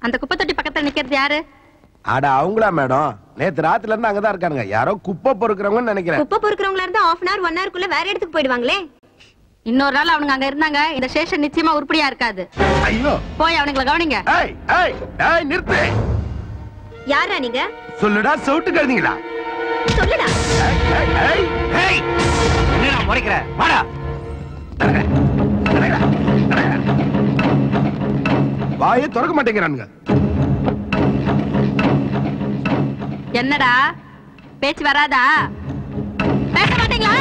அந்த குப்பை தொட்டி பக்கத்துல நிக்கிறது யாரு அட அவங்களா மேடம் நேத்து ராத்துல இருந்து அங்கதான் இருக்கானுங்க யாரோ குப்பை பொறுக்கிறவங்கன்னு நினைக்கிறேன் குப்பை பொறுக்கிறவங்களா இருந்தா ஆஃப் அன் ஹவர் ஒன் ஹவர்க்குள்ள வேற இடத்துக்கு போயிடுவாங்களே இன்னொரு நாள் அவனுங்க அங்க இருந்தாங்க இந்த ஸ்டேஷன் நிச்சயமா உருப்படியா இருக்காது ஐயோ போய் அவனுங்களை கவனிங்க ஏய் ஏய் ஏய் நிறுத்து யாரா நீங்க சொல்லுடா சவுட்டு கழுதிங்களா சொல்லுடா ஏய் ஏய் ஏய் ஏய் என்னடா முறைக்கிற வாடா வாயை திறக்க மாட்டேங்கிறானுங்க என்னடா பேச்சு வராதா பேச மாட்டீங்களா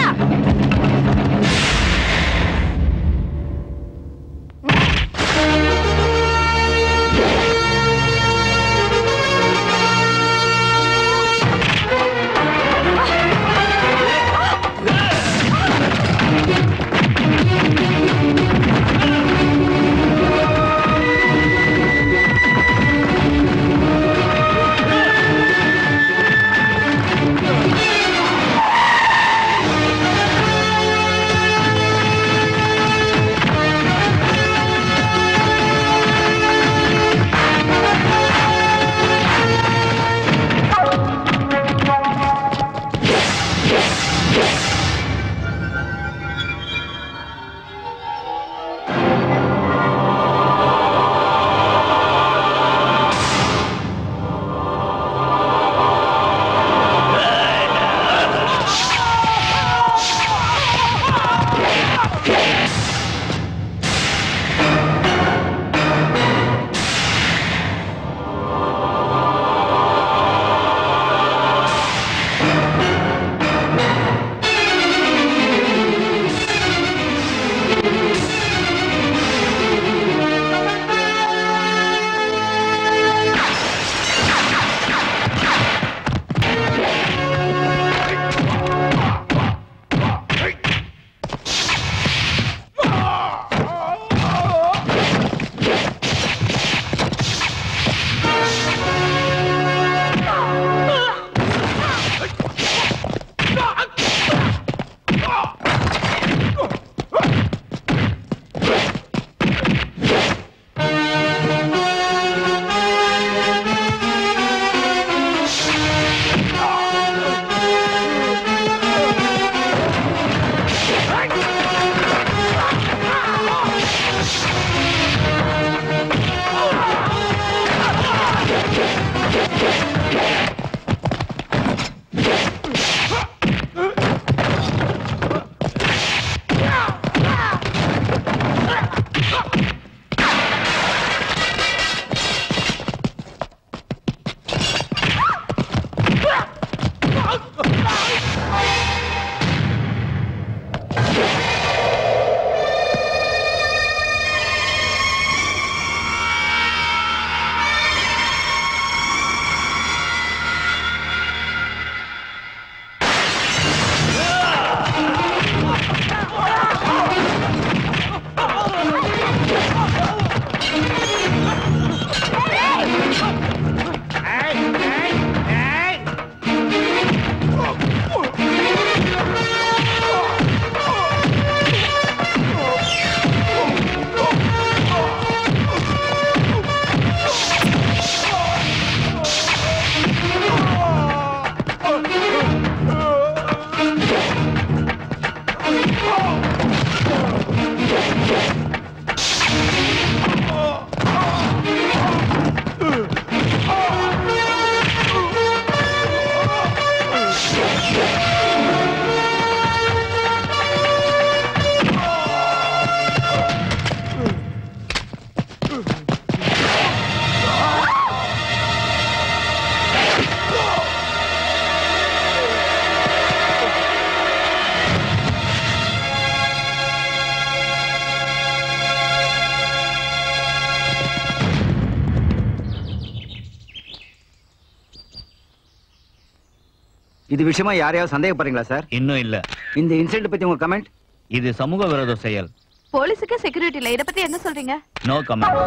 இது விஷயமா யாரையாவது சந்தேகப்படுறீங்களா சார் இன்னும் இல்ல இந்த இன்சிடென்ட் பத்தி உங்க கமெண்ட் இது சமூக விரோத செயல் போலீஸுக்கு செக்யூரிட்டி இல்ல இத பத்தி என்ன சொல்றீங்க நோ கமெண்ட்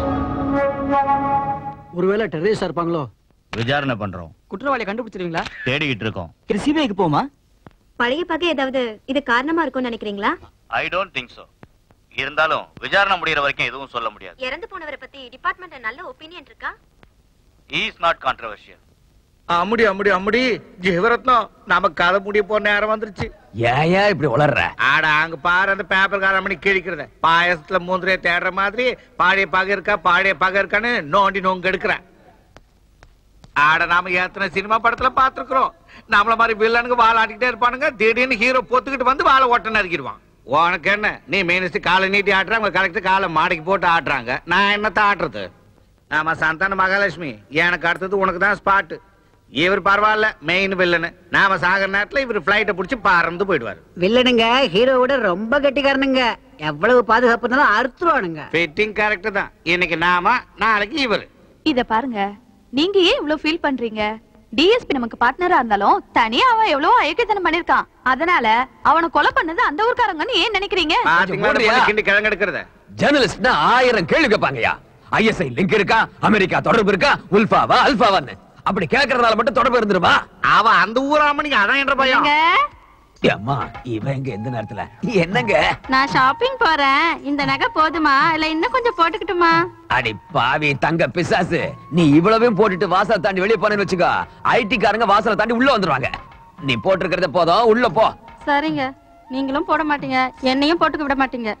ஒருவேளை டெரரிஸ்டா இருப்பாங்களோ விசாரணை பண்றோம் குற்றவாளியை கண்டுபிடிச்சிருவீங்களா தேடிக்கிட்டு இருக்கோம் இது சிபிஐக்கு போமா பழைய பகை ஏதாவது இது காரணமா இருக்கும்னு நினைக்கிறீங்களா ஐ டோன்ட் திங்க் சோ இருந்தாலும் விசாரணை முடியற வரைக்கும் எதுவும் சொல்ல முடியாது இறந்து போனவரை பத்தி டிபார்ட்மெண்ட்ல நல்ல ஒப்பீனியன் இருக்கா he is not controversial அம்முடி அம்முடி அம்முடி Jeevarathnam நம்ம கதை முடிய போற நேரம் வந்துருச்சு ஏன் ஏன் இப்படி உளர்ற ஆட அங்க பாரு அந்த பேப்பர் கார மணி கிழிக்கிறத பாயசத்துல மூந்திரைய தேடுற மாதிரி பாடிய பகை இருக்கா பாடிய பகை இருக்கான்னு நோண்டி நோங்க எடுக்கிறேன் ஆட நாம எத்தனை சினிமா படத்துல பாத்துருக்கிறோம் நம்மள மாதிரி வில்லனுக்கு வாழ ஆடிக்கிட்டே இருப்பானுங்க திடீர்னு ஹீரோ பொத்துக்கிட்டு வந்து வாழை ஓட்ட நறுக்கிடுவான் உனக்கு என்ன நீ மீனிஸ்ட் காலை நீட்டி ஆட்டுறாங்க கரெக்ட் காலை மாடிக்கு போட்டு ஆட்டுறாங்க நான் என்னத்த ஆட்டுறது ஆமா சந்தான மகாலட்சுமி எனக்கு அடுத்தது உனக்கு தான் ஸ்பாட் இவர் பரவாயில்ல மெயின் வில்லனு நாம சாகிற நேரத்துல இவர் பிளைட்டை பிடிச்சி பறந்து போயிடுவாரு வில்லனுங்க ஹீரோவோட ரொம்ப கெட்டிக்காரனுங்க எவ்வளவு பாதுகாப்பு இருந்தாலும் அறுத்துருவானுங்க ஃபிட்டிங் கரெக்ட் தான் இன்னைக்கு நாம நாளைக்கு இவர் இத பாருங்க நீங்க ஏன் இவ்ளோ ஃபீல் பண்றீங்க டிஎஸ்பி நமக்கு பார்ட்னரா இருந்தாலும் தனியா அவன் எவ்வளவு அயக்கத்தனம் பண்ணிருக்கான் அதனால அவனை கொலை பண்ணது அந்த ஊர்க்காரங்கன்னு ஏன் நினைக்கிறீங்க பாத்தீங்களா அந்த ஓடுறியா? பொண்ணு கிண்டி கிழங்கு எடுக்கிறத ஜெர்னலிஸ்ட்னா ஆயிரம் கேள்வி கேட்பாங்கய்யா ஐஎஸ்ஐ லிங்க் இருக்கா அமெரிக்கா தொடர்பு இருக்கா உல்ஃபாவா அல்ஃபாவான்னு அப்படி கேட்கறதால மட்டும் தொடர்பு இருந்துருமா அவ அந்த ஊராமணிக்கு அதான் என்ற பயம் ஏங்க, அம்மா இவன் எங்க எந்த நேரத்துல என்னங்க நான் ஷாப்பிங் போறேன் இந்த நகை போதுமா இல்ல இன்னும் கொஞ்சம் போட்டுக்கிட்டுமா அடி பாவி தங்க பிசாசு நீ இவ்வளவையும் போட்டுட்டு வாசலை தாண்டி வெளியே போனேன்னு வச்சுக்கோ ஐடி காரங்க வாசலை தாண்டி உள்ள வந்துருவாங்க நீ போட்டிருக்கிறத போதும் உள்ள போ சரிங்க நீங்களும் போட மாட்டீங்க என்னையும் போட்டுக்க விட மாட்டீங்க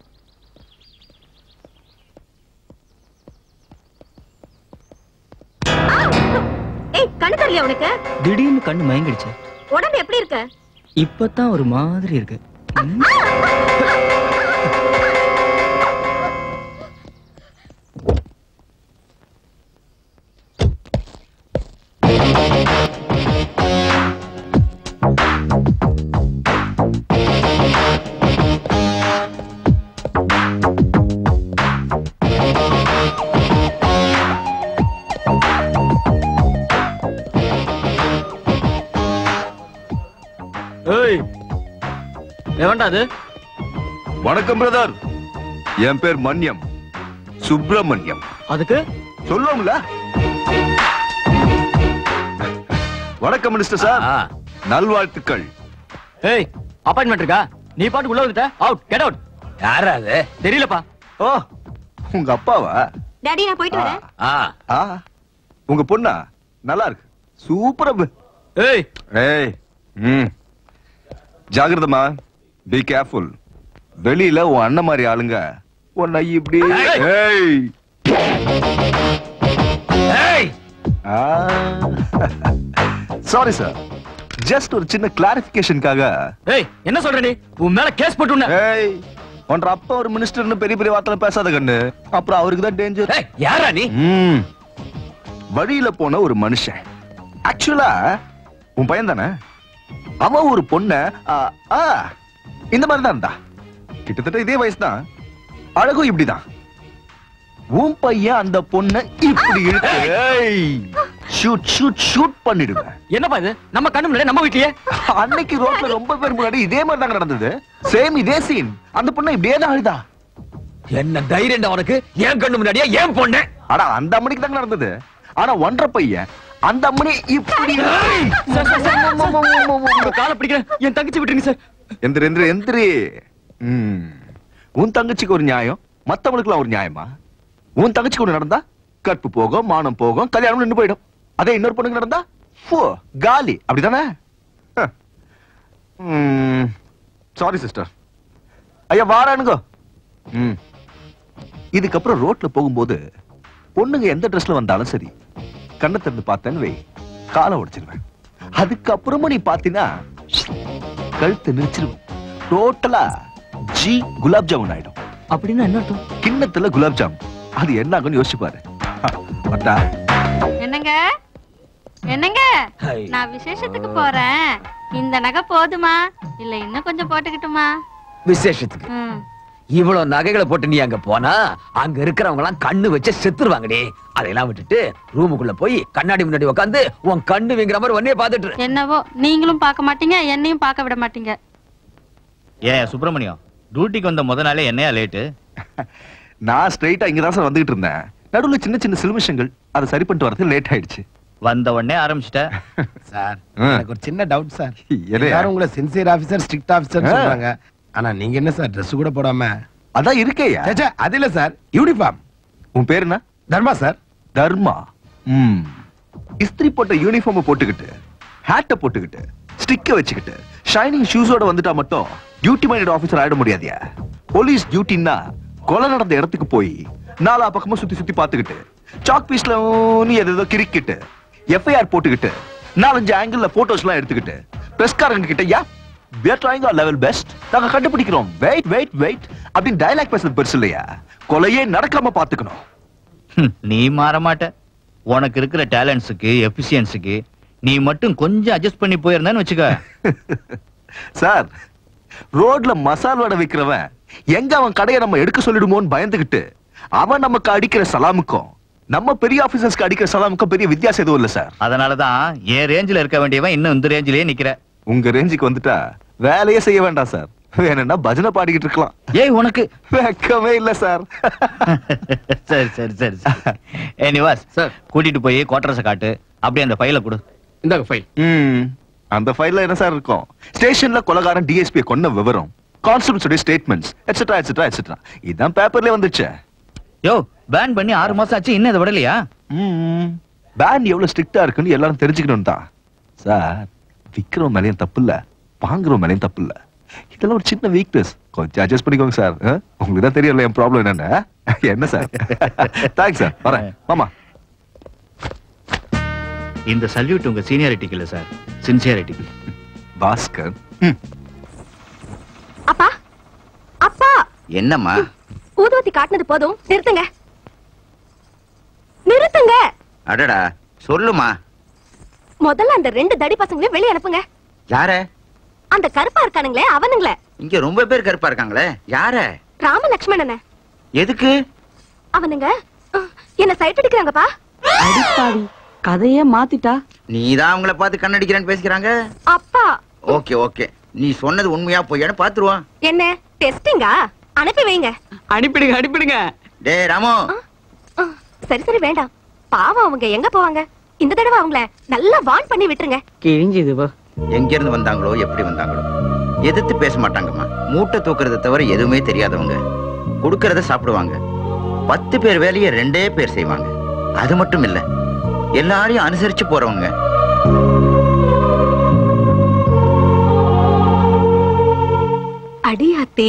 ஏய் கண்ணு தெரியல உனக்கு திடீர்னு கண்ணு மயங்கிடுச்சு உடம்பு எப்படி இருக்க இப்பதான் ஒரு மாதிரி இருக்கு ஏய் எவன்டா அது வணக்கம் பிரதர் என் பேர் மன்யம் சுப்பிரமணியம் அதுக்கு சொல்லுவோம்ல வணக்கம் மினிஸ்டர் சார் ஆ. நல்வாழ்த்துக்கள் ஏய் அப்பாயின்மெண்ட் இருக்கா நீ பாட்டு உள்ள வந்துட்ட அவுட் கெட் அவுட் யாரா அது தெரியலப்பா ஓ உங்க அப்பாவா டாடி நான் போயிட்டு வரேன் ஆ ஆ உங்க பொண்ணா நல்லா இருக்கு சூப்பரா பு- ஏய் ஏய் ம் ஜாகிரதமா பி கேர்ஃபுல் வெளியில உன் அண்ணன் மாதிரி ஆளுங்க உன்னை இப்படி ஏய். ஏய் ஏய் சாரி சார் ஜஸ்ட் ஒரு சின்ன கிளாரிபிகேஷனுக்காக ஏய் என்ன சொல்ற நீ உன் மேல கேஸ் போட்டு உன்னை- ஏய் உன்ற அப்பா ஒரு மினிஸ்டர்னு பெரிய பெரிய வார்த்தை பேசாத கண்ணு அப்புறம் அவருக்கு தான் டேஞ்சர் ஏய் யாரா நீ ம் வழியில போன ஒரு மனுஷன் ஆக்சுவலா உன் பையன் தானே அவன் ஒரு பொண்ண ஆ, ஆ, இந்த மாதிரி தான் இருந்தா கிட்டத்தட்ட இதே வயசு தான் அழகும் இப்படிதான் உன் பையன் அந்த பொண்ண இப்படி இழுத்து ஷூட் ஷூட் ஷூட் பண்ணிடுவேன் என்னப்பா இது நம்ம கண்ணு முன்னாடி நம்ம வீட்லயே அன்னைக்கு ரோட்ல ரொம்ப பேர் முன்னாடி இதே மாதிரி தாங்க நடந்தது சேம் இதே சீன் அந்த பொண்ணு இப்படியே தான் அழுதா என்ன தைரியம் உனக்கு ஏன் கண்ணு முன்னாடியே ஏன் பொண்ணு ஆனா அந்த அம்மனிக்கு தாங்க நடந்தது ஆனா ஒன்றரை பையன் அந்த அம்மனி இப்படி சார், சார், சார், சார், உங்க காலை பிடிக்கிறேன் என் தங்கச்சி விட்டுருங்க சார் எந்திரி எந்திரி எந்திரி ம். உன் தங்கச்சிக்கு ஒரு நியாயம் மத்தவங்களுக்குலாம் ஒரு நியாயமா உன் தங்கச்சிக்கு ஒண்ணு நடந்தா கற்பு போகும் மானம் போகும் கல்யாணம் நின்னு போயிடும் அதே இன்னொரு பொண்ணுக்கு நடந்தா ஃபோ காலி அப்படிதானே சாரி சிஸ்டர் ஐயா வாரானுங்க ம். இதுக்கப்புறம் ரோட்ல போகும்போது பொண்ணுங்க எந்த ட்ரெஸ்ல வந்தாலும் சரி கண்ணை திறந்து பார்த்தேன்னு வை காலை உடைச்சிருவேன் அதுக்கப்புறமும் நீ பாத்தீங்கன்னா கழுத்து நெரிச்சிருவேன் டோட்டலா ஜி குலாப் ஜாமுன் ஆயிடும் அப்படின்னா என்ன அர்த்தம் கிண்ணத்துல குலாப் ஜாமுன் அது என்ன ஆகும்னு யோசிச்சு பாரு வட்டா என்னங்க என்னங்க ஹை. நான் விசேஷத்துக்கு போறேன் இந்த நகை போதுமா இல்ல இன்னும் கொஞ்சம் போட்டுக்கிட்டுமா விசேஷத்துக்கு ம். இவ்வளவு நகைகளை போட்டு நீ அங்க போனா அங்க இருக்கிறவங்க எல்லாம் கண்ணு வச்சு செத்துருவாங்கடி அதையெல்லாம் விட்டுட்டு ரூமுக்குள்ள போய் கண்ணாடி முன்னாடி உட்காந்து உன் கண்ணு வீங்குற மாதிரி ஒன்னே பாத்துட்டு இரு. என்னவோ நீங்களும் பார்க்க மாட்டீங்க என்னையும் பார்க்க விட மாட்டீங்க ஏன் சுப்பிரமணியம் டியூட்டிக்கு வந்த முத நாளே என்னையா லேட்டு நான் ஸ்ட்ரைட்டா இங்க தான் சார் வந்துகிட்டு இருந்தேன் நடுவுல சின்ன சின்ன சிலுமிஷங்கள் அதை சரி பண்ணிட்டு வரது லேட் ஆயிடுச்சு வந்த உடனே ஆரம்பிச்சிட்ட சார் ஆ. எனக்கு ஒரு சின்ன டவுட் சார் எதையா? எல்லாரும் உங்களை சின்சியர் ஆபீசர் ஸ்ட்ரிக்ட் ஆபீசர் ஆ. சொல்றாங்க ஆனா நீங்க என்ன சார் Dress கூட போடாம அதான் இருக்கேயா ச்சே, ச்சே, அது இல்ல சார் யூனிஃபார்ம் உன் பேர் என்ன தர்மா சார் தர்மா ம் இஸ்திரி போட்ட யூனிஃபார்ம் போட்டுக்கிட்டு ஹேட்ட போட்டுக்கிட்டு ஸ்டிக்க வச்சுக்கிட்டு ஷைனிங் ஷூஸோட வந்துட்டா மட்டும் டியூட்டி மைண்டட் ஆபீசர் ஆயிட முடியாதியா போலீஸ் டியூட்டின்னா கொலை நடந்த இடத்துக்கு போய் நாலா பக்கமா சுத்தி சுத்தி பாத்துக்கிட்டு சாக் பீஸ்ல நீ எதோ கிரிக்கிட்டு எஃப்ஐஆர் போட்டுக்கிட்டு நாலஞ்சு ஆங்கிள் போட்டோஸ் எல்லாம் எடுத்துக்கிட்டு பிரஸ்காரங்க கிட்ட யா we are trying our level best நாங்க கண்டுபிடிக்கிறோம் வெயிட் வெயிட் வெயிட் அப்படின்னு டயலாக் பேசுறது பெருசு இல்லையா கொலையே நடக்காம பாத்துக்கணும் ஹம், நீ மாற மாட்ட உனக்கு இருக்கிற டேலண்ட்ஸுக்கு எஃபிஷியன்ஸுக்கு நீ மட்டும் கொஞ்சம் அட்ஜஸ்ட் பண்ணி போயிருந்தான்னு வச்சுக்க சார் ரோட்ல மசால் வடை விக்கிறவன் எங்க அவன் கடையை நம்ம எடுக்க சொல்லிடுமோன்னு பயந்துகிட்டு அவன் நமக்கு அடிக்கிற சலாமுக்கும் நம்ம பெரிய ஆபீசர்ஸ்க்கு அடிக்கிற சலாமுக்கும் பெரிய வித்தியாசம் எதுவும் இல்ல சார் அதனாலதான் என் ரேஞ்சில இருக்க வேண்டியவன் இன்னும் இந்த ரேஞ்சிலேயே நிக்கிற உங்க ரேஞ்சுக்கு வந்துட்டா வேலையே செய்ய வேண்டாம் சார் வேணும்னா பஜனை பாடிக்கிட்டு இருக்கலாம் ஏய் உனக்கு வெக்கமே இல்ல சார் சரி சரி சரி ஏ நிவாஸ் சார். கூட்டிட்டு போய் குவார்டர்ஸ காட்டு அப்படியே அந்த ஃபைல கொடு இந்தாங்க ஃபைல் ம், அந்த ஃபைல்ல என்ன சார் இருக்கும் ஸ்டேஷன்ல கொலகாரன் டிஎஸ்பி கொன்ன விவரம் கான்ஸ்டபிள்ஸோட ஸ்டேட்மெண்ட்ஸ் எட்ஸெட்ரா எட்ஸெட்ரா எட்ஸெட்ரா இதான் பேப்பர்ல வந்துச்சு யோ பேன் பண்ணி ஆறு மாசம் ஆச்சு இன்னும் இதை விடலையா பேண்ட் எவ்வளவு ஸ்ட்ரிக்டா இருக்குன்னு எல்லாரும் தெரிஞ்சுக்கணும் தான் சார் விக்கிறவன் மேலயும் தப்பு இல்ல வாங்குறவன் மேலயும் தப்பு இல்ல இதெல்லாம் ஒரு சின்ன வீக்னஸ் கொஞ்சம் அட்ஜஸ்ட் பண்ணிக்கோங்க சார் ஆ? உங்களுக்கு தான் தெரியல என் ப்ராப்ளம் என்னன்னு என்ன சார் தேங்க்ஸ் சார் வரேன் மாமா இந்த சல்யூட் உங்க சீனியாரிட்டிக்கு இல்ல சார் சின்சியாரிட்டிக்கு பாஸ்கர் அப்பா அப்பா என்னம்மா ஊதுவத்தி காட்டினது போதும் நிறுத்துங்க நிறுத்துங்க அடடா சொல்லுமா முதல்ல அந்த ரெண்டு தடி பசங்களையும் வெளிய அனுப்புங்க யார அந்த கருப்பா இருக்கானுங்களே அவனுங்களே இங்க ரொம்ப பேர் கருப்பா இருக்காங்களே யார ராம லக்ஷ்மணன எதுக்கு அவனுங்க அஹ், என்ன சைட் அடிக்கிறாங்கப்பா அடிப்பாவி கதையே மாத்திட்டா நீதான் அவங்கள பார்த்து கண்ணடிக்கிறேன்னு பேசிக்கிறாங்க அப்பா ஓகே ஓகே நீ சொன்னது உண்மையா பொய்யான்னு பாத்துருவான் என்ன டெஸ்டிங்கா அனுப்பி வைங்க அனுப்பிடுங்க அனுப்பிடுங்க டேய் ராமு அஹ், சரி சரி வேண்டாம் பாவம் அவங்க எங்க போவாங்க இந்த தடவை அவங்கள நல்லா வான் பண்ணி விட்டுருங்க கிழிஞ்சுது போ எங்க இருந்து வந்தாங்களோ எப்படி வந்தாங்களோ எதிர்த்து பேச மாட்டாங்கம்மா மூட்டை தூக்குறத தவிர எதுவுமே தெரியாதவங்க கொடுக்கறத சாப்பிடுவாங்க பத்து பேர் வேலையை ரெண்டே பேர் செய்வாங்க அது மட்டும் இல்ல எல்லாரையும் அனுசரிச்சு போறவங்க அடியாத்தி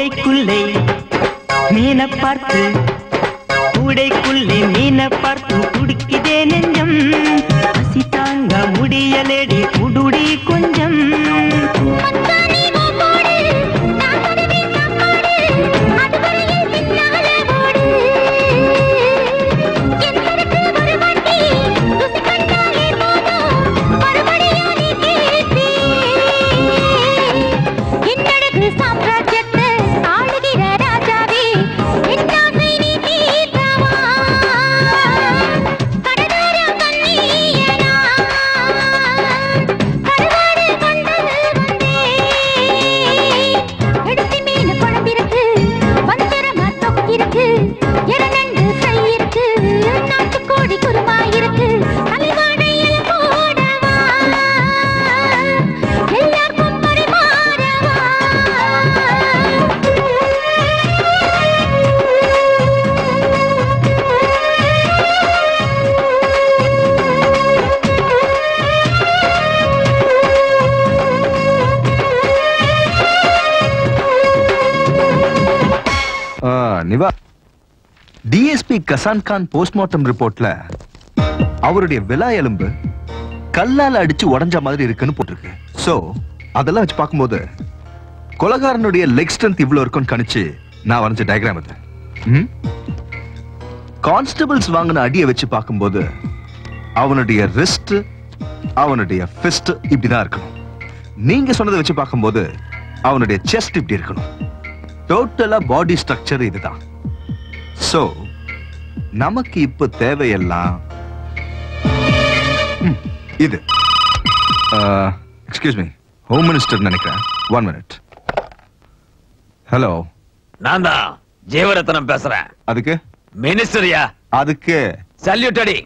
கூடைக்குள்ளே மீனை பார்த்து கூடைக்குள்ளே மீனை பார்த்து குடிக்குதே நெஞ்சம் பசி தாங்க முடியலடி குடுடி கொஞ்சம் ஆ, நிவா டிஎஸ்பி கசான் கான் போஸ்ட்மார்ட்டம் ரிப்போர்ட்ல அவருடைய விலா எலும்பு கல்லால அடிச்சு உடைஞ்ச மாதிரி இருக்குன்னு போட்டிருக்கு சோ அதெல்லாம் வச்சு பார்க்கும்போது கொலகாரனுடைய லெக் ஸ்ட்ரென்த் இவ்வளவு இருக்கும்னு கணிச்சு நான் வரைஞ்ச டயக்ராம் இது கான்ஸ்டபிள்ஸ் வாங்கின அடியை வச்சு பார்க்கும்போது அவனுடைய ரிஸ்ட் அவனுடைய ஃபிஸ்ட் இப்படிதான் இருக்கணும் நீங்க சொன்னதை வச்சு பார்க்கும்போது அவனுடைய செஸ்ட் இப்படி இருக்கணும் டோட்டலா பாடி ஸ்ட்ரக்சர் இதுதான் சோ நமக்கு இப்ப தேவையெல்லாம் ம், இது எக்ஸ்கியூஸ் மீ ஹோம் மினிஸ்டர் நினைக்கிறேன் ஒன் மினிட் ஹலோ நான் தான் ஜீவரத்னம் பேசுறேன் அதுக்கு மினிஸ்டரியா அதுக்கு சல்யூட் அடி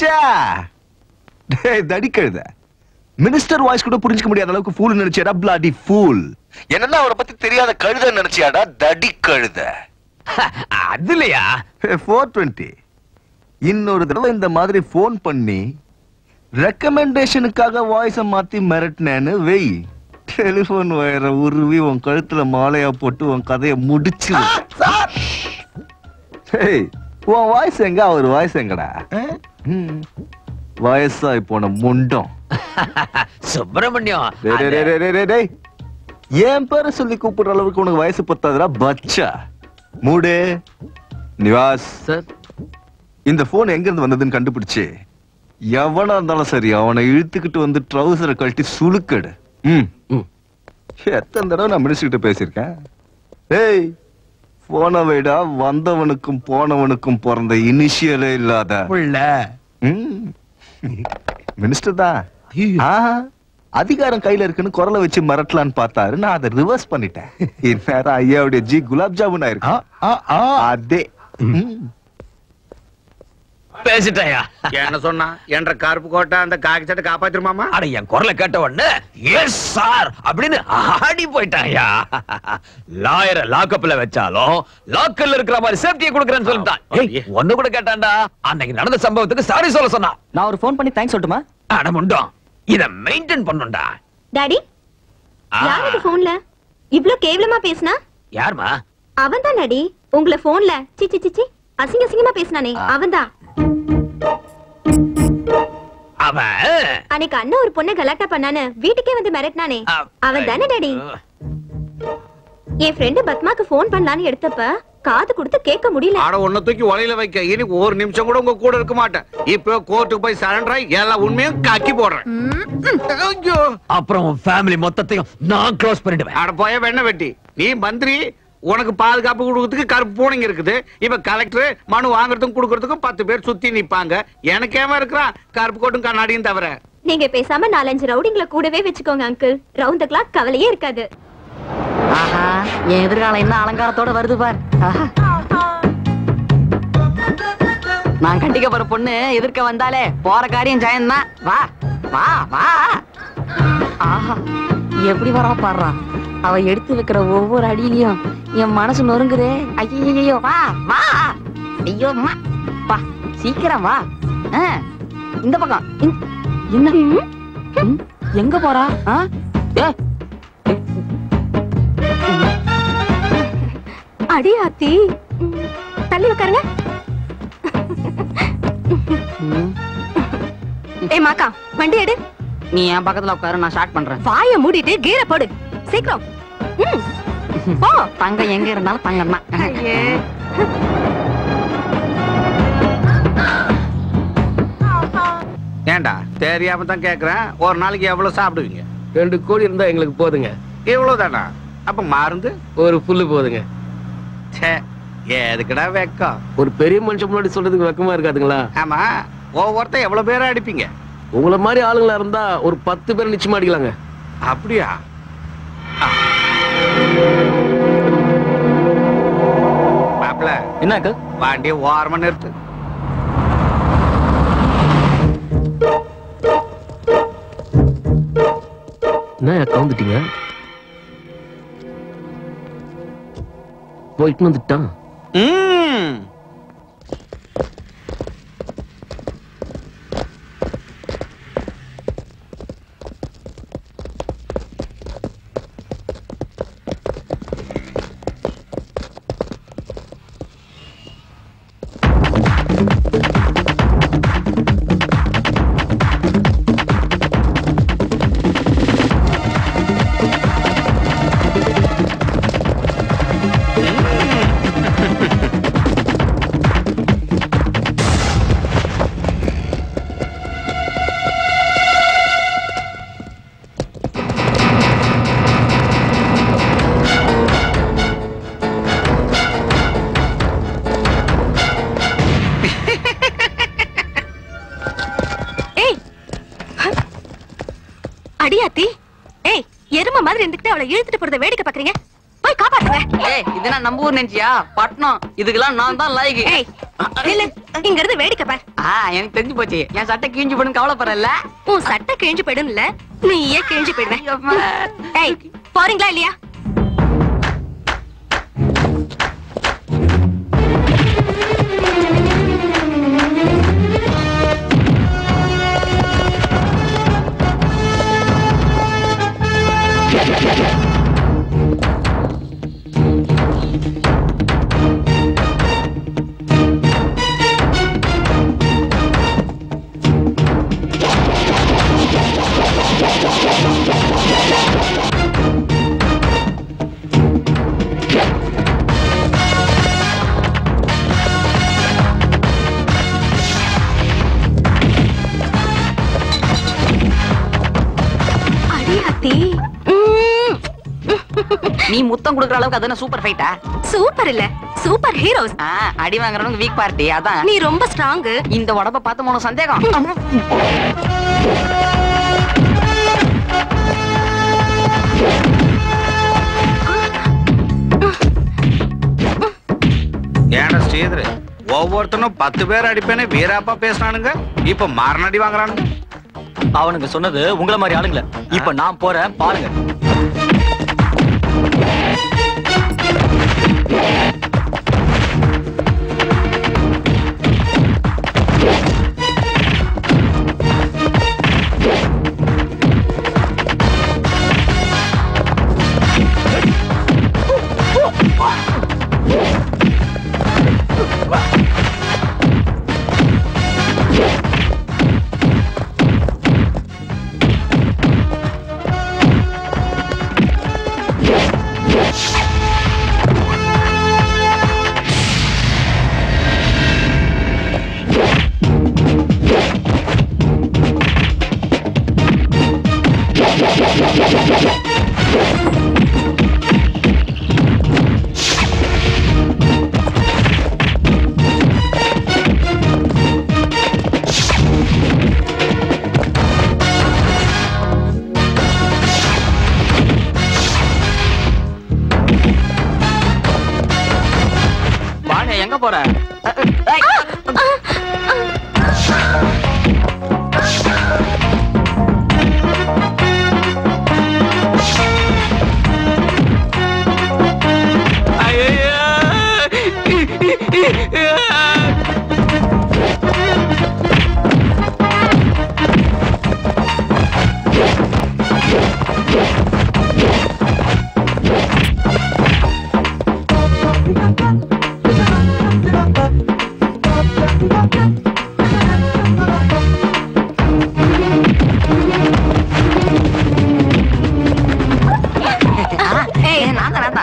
தடிக்கழுத மினிஸ்டர் வாய்ஸ் கூட புரிஞ்சுக்க முடியாத அளவுக்கு ஃபூல் நினைச்சியாடா பிளாடி ஃபூல் என்னன்னா அவரை பத்தி தெரியாத கழுத நினைச்சியாடா தடி கழுத அதுலயா ஃபோர் டுவெண்ட்டி இன்னொரு தடவை இந்த மாதிரி ஃபோன் பண்ணி ரெக்கமெண்டேஷனுக்காக வாய்ஸ மாத்தி மிரட்டினேன்னு வெய் டெலிபோன் வயரை உருவி உன் கழுத்துல மாலையா போட்டு உன் கதையை முடிச்சு ஏய், உன் வாய்ஸ் எங்க அவர் வாய்ஸ் எங்கடா ம், வயசாய் போன முண்டம் சுப்பிரமணியம் டேய், டேய், டேய், டேய், டேய், டேய். என் பேரை சொல்லி கூப்பிடுற அளவுக்கு உனக்கு வயசு பத்தாதுடா பச்சா மூடு நிவாஸ் சார் இந்த போன் எங்க இருந்து வந்ததுன்னு கண்டுபிடிச்சு எவனா இருந்தாலும் சரி அவனை இழுத்துக்கிட்டு வந்து ட்ரௌசரை கழட்டி சுளுக்கடு ம் ம். எத்தனை தடவை நான் மினிஸ்டர் கிட்ட பேசியிருக்கேன் ஏய் போன வைடா வந்தவனுக்கும் போனவனுக்கும் பிறந்த இனிஷியலே இல்லாத புள்ள ம். மினிஸ்டர் தான் ஆ, அதிகாரம் கையில இருக்குன்னு குரலை வச்சு மிரட்டலான்னு பார்த்தாரு நான் அதை ரிவர்ஸ் பண்ணிட்டேன் இந்நேரம் ஐயாவுடைய ஜி குலாப் ஜாமுன் ஆயிருக்கு அதே ம். பேசிட்டாயா என்ன சொன்னா என்ற கருப்பு கோட்டை அந்த காக்கி சட்டை காப்பாத்திருமாமா அட என் குரலை கேட்ட உடனே எஸ் சார் அப்படின்னு ஆடி போயிட்டாயா லாயரை லாக்கப்ல வச்சாலும் லாக்கர்ல இருக்கிற மாதிரி சேஃப்டியை கொடுக்கறேன்னு சொல்லிட்டான் ஏய், ஒண்ணு கூட கேட்டான்டா அன்னைக்கு நடந்த சம்பவத்துக்கு சாரி சொல்ல சொன்னான் நான் ஒரு ஃபோன் பண்ணி தேங்க்ஸ் சொல்லட்டுமா அட முண்டோம் இத மெயின்டைன் பண்ணுண்டா டாடி ஆ. யார் அது போன்ல இவ்ளோ கேவலமா பேசினா யாருமா அவன் தான் டாடி உங்களை போன்ல சி சி சி, சி அசிங்க அசிங்கமா பேசினானே அவன் தான் அவன் அன்னைக்கு அண்ணன் ஒரு பொண்ணை கலாட்டா பண்ணானு வீட்டுக்கே வந்து மிரட்டினானே அவன் தானே டாடி என் ஃப்ரெண்டு பத்மாக்கு ஃபோன் பண்ணலான்னு எடுத்தப்ப காது கொடுத்து கேட்க முடியல ஆட ஒன்ன தூக்கி வலையில வைக்க இனி ஒரு நிமிஷம் கூட உங்க கூட இருக்க மாட்டேன் இப்போ கோர்ட்டுக்கு போய் சரண்டர் ஆகி எல்லா உண்மையும் கக்கி போடுறேன் ஐயோ அப்புறம் உன் ஃபேமிலி மொத்தத்தையும் நான் க்ளோஸ் பண்ணிடுவேன் அட போய வெண்ண வெட்டி நீ மந்திரி உனக்கு பாதுகாப்பு கொடுக்கறதுக்கு கருப்பு பூனைங்க இருக்குது இப்ப கலெக்டர் மனு வாங்குறதுக்கும் கொடுக்கறதுக்கும் பத்து பேர் சுத்தி நிப்பாங்க எனக்கு ஏமா இருக்கிறான் கருப்பு கோட்டும் கண்ணாடியும் தவிர நீங்க பேசாம நாலஞ்சு ரவுடிங்களை கூடவே வச்சுக்கோங்க அங்கிள் ரவுண்ட் த கிளாக் கவலையே இருக்காது ஆஹா என் எதிர்காலம் என்ன அலங்காரத்தோட வருது பார் ஆஹா. நான் கண்டிக்க போற பொண்ணு எதிர்க்க வந்தாலே போற காரியம் ஜெயந்தான் வா வா வா ஆஹா எப்படி வரா பாடுறா அவ எடுத்து வைக்கிற ஒவ்வொரு அடியிலையும் என் மனசு நொறுங்குதே ஐயோ வா வா ஐயோ அம்மா. வா சீக்கிரம் வா ஆ, இந்த பக்கம் இந்த- என்ன ம், எங்க போறா ஆ? ஏ அடி ஆத்தி ம், தள்ளி உட்காருங்க ஏ மாக்கா வண்டி எடு நீ என் பக்கத்துல உட்காரு நான் ஸ்டார்ட் பண்றேன் வாய மூடிட்டு கீரை போடு சீக்கிரம் ம், போ தங்கம் எங்க இருந்தாலும் தங்கம் தான் ஐயே. ஏண்டா தெரியாம தான் கேக்குறேன் ஒரு நாளைக்கு எவ்வளவு சாப்பிடுவீங்க ரெண்டு கோடி இருந்தா எங்களுக்கு போதுங்க இவ்வளவுதானா அப்ப மருந்து ஒரு புல்லு போதுங்க ச்சே எதுக்குடா வெக்கம் ஒரு பெரிய மனுஷன் முன்னாடி சொல்றதுக்கு வெக்கமா இருக்காதுங்களா ஆமா ஒவ்வொருத்தன் எவ்வளவு பேரை அடிப்பீங்க உங்களை மாதிரி ஆளுங்களா இருந்தா ஒரு பத்து பேர் நிச்சயமா அடிக்கலாங்க அப்படியா மாப்பிள என்னக்கு வண்டியை ஓரமா நிறுத்து என்ன கவுந்துட்டீங்க போயிட்டு வந்துட்டான் ம். ஏய் அடியாத்தி ஏய் எரும மாதிரி இருந்துகிட்டு அவளை இழுத்துட்டு போறத வேடிக்கை பாக்குறீங்க போய் காப்பாத்துங்க ஏய் இது நான் நம்ம ஊர் நினைச்சியா பட்டணம் இதுக்கெல்லாம் நான் தான் லாய்க்கு ஏய் நில்லு. இங்க இருந்து வேடிக்கை பார் ஆ எனக்கு தெரிஞ்சு போச்சு என் சட்டை கிழிஞ்சு போடும் கவலைப்படல உன் சட்டை கிழிஞ்சு போயிடும்ல நீ ஏன் கிழிஞ்சு போயிடுவேன் ஏய் போறீங்களா இல்லையா அடியாத்தி ம், நீ முத்தம் கொடுக்குற அளவுக்கு அது என்ன சூப்பர் ஃபைட்டா சூப்பர் இல்ல சூப்பர் ஹீரோஸ் அடி வாங்குறவங்க வீக் பார்ட்டி அதான் நீ ரொம்ப ஸ்ட்ராங் இந்த உடம்ப பார்த்து உனக்கு சந்தேகம் ஏடா ஸ்ரீதர் ஒவ்வொருத்தனும் பத்து பேர் அடிப்பேன்னு வீராப்பா பேசுனானுங்க இப்ப மரணடி வாங்குறானுங்க அவனுக்கு சொன்னது உங்கள மாதிரி ஆளுங்கள இப்ப நான் போறேன் பாருங்க வாணி எங்க போற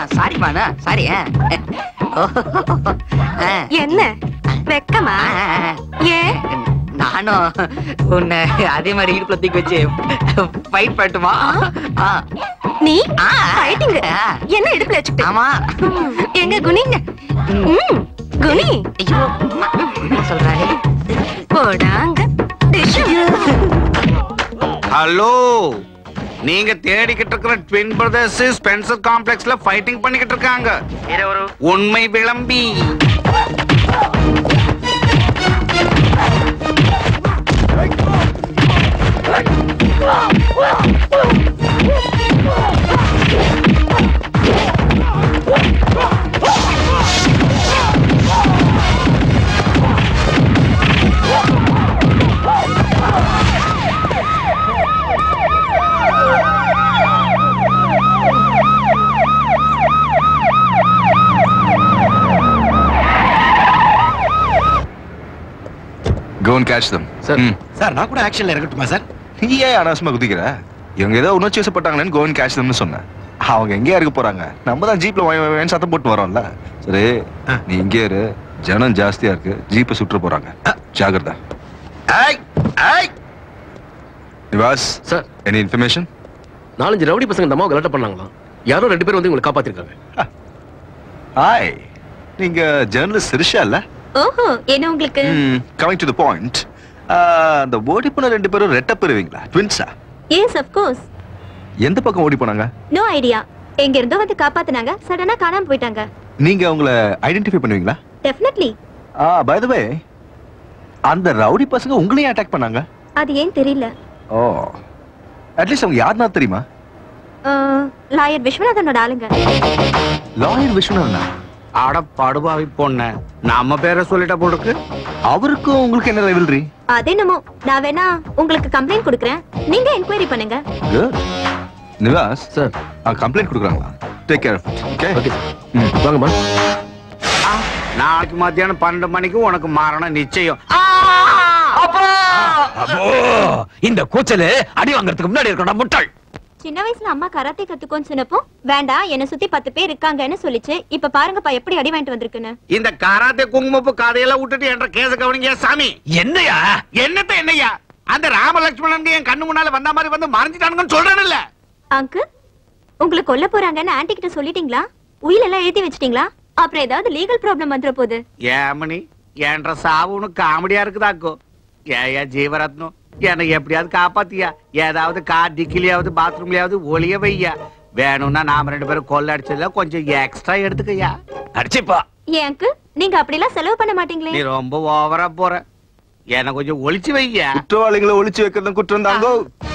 சாரிமா சாரி என்ன வெக்கமா ஏன் நானும் உன்னை அதே மாதிரி இடுப்புல தூக்கி வச்சு ஃபைட் பண்ணட்டுமா ஆ. நீ ஆ. ஃபைட்டிங் என்ன இடுப்புல வச்சுக்கிட்டு ஆமா ம், எங்க குனி ம், குனி ஐயோ அம்மா, என்ன சொல்றாரு போடாங்க ஹலோ நீங்க தேடிக்கிட்டு இருக்கிற ட்வின் பிரதர்ஸ் ஸ்பென்சர் காம்ப்ளெக்ஸ்ல ஃபைட்டிங் பண்ணிக்கிட்டு இருக்காங்க உண்மை விளம்பி Go and catch them. Sir. ம். சார் நான் கூட ஆக்ஷன்ல இறக்கட்டுமா சார் நீ ஏன் அனாவசியமா குதிக்கிற இவங்க ஏதோ உணர்ச்சி வசப்பட்டாங்கன்னு கோவன் கேட்ச் தம்னு சொன்னேன் அவங்க எங்கேயா இருக்க போறாங்க நம்ம தான் ஜீப்ல வேன் சத்தம் போட்டு வரோம்ல சரி நீ இங்கே இரு ஜனம் ஜாஸ்தியா இருக்கு ஜீப்பை சுற்ற போறாங்க ஜாகிரதா ஏய் ஏய் நிவாஸ் சார் எனி இன்ஃபர்மேஷன் நாலஞ்சு ரவுடி பசங்க இந்த அம்மாவை கலட்ட பண்ணாங்களாம் யாரோ ரெண்டு பேரும் வந்து உங்களை காப்பாத்திருக்காங்க ஹாய் நீங்க ஜேர்னலிஸ்ட் சிரிஷா இல்ல ஓஹோ என்ன உங்களுக்கு கமிங் டு த பாயிண்ட் அந்த ஓடி போன ரெண்டு பேரும் ரெட்ட பெறுவீங்களா ட்வின்ஸா எஸ் ஆஃப் கோர்ஸ் எந்த பக்கம் ஓடி போனாங்க நோ ஐடியா எங்க இருந்தோ வந்து காப்பாத்துனாங்க சடனா காணாம போயிட்டாங்க நீங்க அவங்கள ஐடென்டிஃபை பண்ணுவீங்களா டெஃபினெட்லி ஆ பை த வே அந்த ரவுடி பசங்க உங்களையும் அட்டாக் பண்ணாங்க அது ஏன் தெரியல ஓ அட்லீஸ்ட் அவங்க யாருன்னா தெரியுமா லாயர் விஸ்வநாதனோட ஆளுங்க லாயர் விஸ்வநாதனா அட படுபாவி பொண்ண நம்ம பேரை சொல்லிட்ட போடுக்கு அவருக்கும் உங்களுக்கு என்ன ரைவல்ரி அது என்னமோ நான் வேணா உங்களுக்கு கம்ப்ளைண்ட் கொடுக்குறேன் நீங்க என்கொயரி பண்ணுங்க குட் நிவாஸ் சார் கம்ப்ளைண்ட் கொடுக்குறாங்களா டேக் கேர் ஓகே ஓகே வாங்கம்மா நாளைக்கு மத்தியானம் பன்னெண்டு மணிக்கு உனக்கு மரணம் நிச்சயம் அப்போ இந்த கூச்சலு அடி வாங்குறதுக்கு முன்னாடி இருக்கணும் முட்டாள் சின்ன வயசுல அம்மா கராத்தே கத்துக்கோன்னு சொன்னப்போ வேண்டாம் என்ன சுத்தி பத்து பேர் இருக்காங்கன்னு சொல்லிச்சு இப்ப பாருங்கப்பா எப்படி அடி வாங்கிட்டு வந்திருக்குன்னு இந்த காராத்தே குங்குமப்பு கதையெல்லாம் விட்டுட்டு என்ற கேச கவனிங்க சாமி என்னையா என்னத்த என்னய்யா அந்த ராமலட்சுமணன் என் கண்ணு முன்னால வந்த மாதிரி வந்து மறைஞ்சிட்டானுங்கன்னு சொல்றேன்ல அங்கு உங்களை கொல்ல போறாங்கன்னு ஆன்டி கிட்ட சொல்லிட்டீங்களா உயில் எல்லாம் எழுதி வச்சிட்டீங்களா அப்புறம் ஏதாவது லீகல் ப்ராப்ளம் வந்துற போகுது ஏமணி என்ற சாவு உனக்கு காமெடியா இருக்குதாக்கோ ஏயா ஜீவரத்னம் என்னை எப்படியாவது காப்பாத்தியா ஏதாவது கார் டிக்கிலியாவது பாத்ரூம்லயாவது ஒளிய வையா வேணும்னா நாம ரெண்டு பேரும் கொள்ள அடிச்சதுல கொஞ்சம் எக்ஸ்ட்ரா எடுத்துக்கய்யா அடிச்சுப்பா ஏன் அங்கு நீங்க அப்படிலாம் செலவு பண்ண மாட்டீங்களே நீ ரொம்ப ஓவரா போற என்ன கொஞ்சம் ஒளிச்சு வையா குற்றவாளிகளை ஒளிச்சு வைக்கிறது குற்றம் தாங்கோ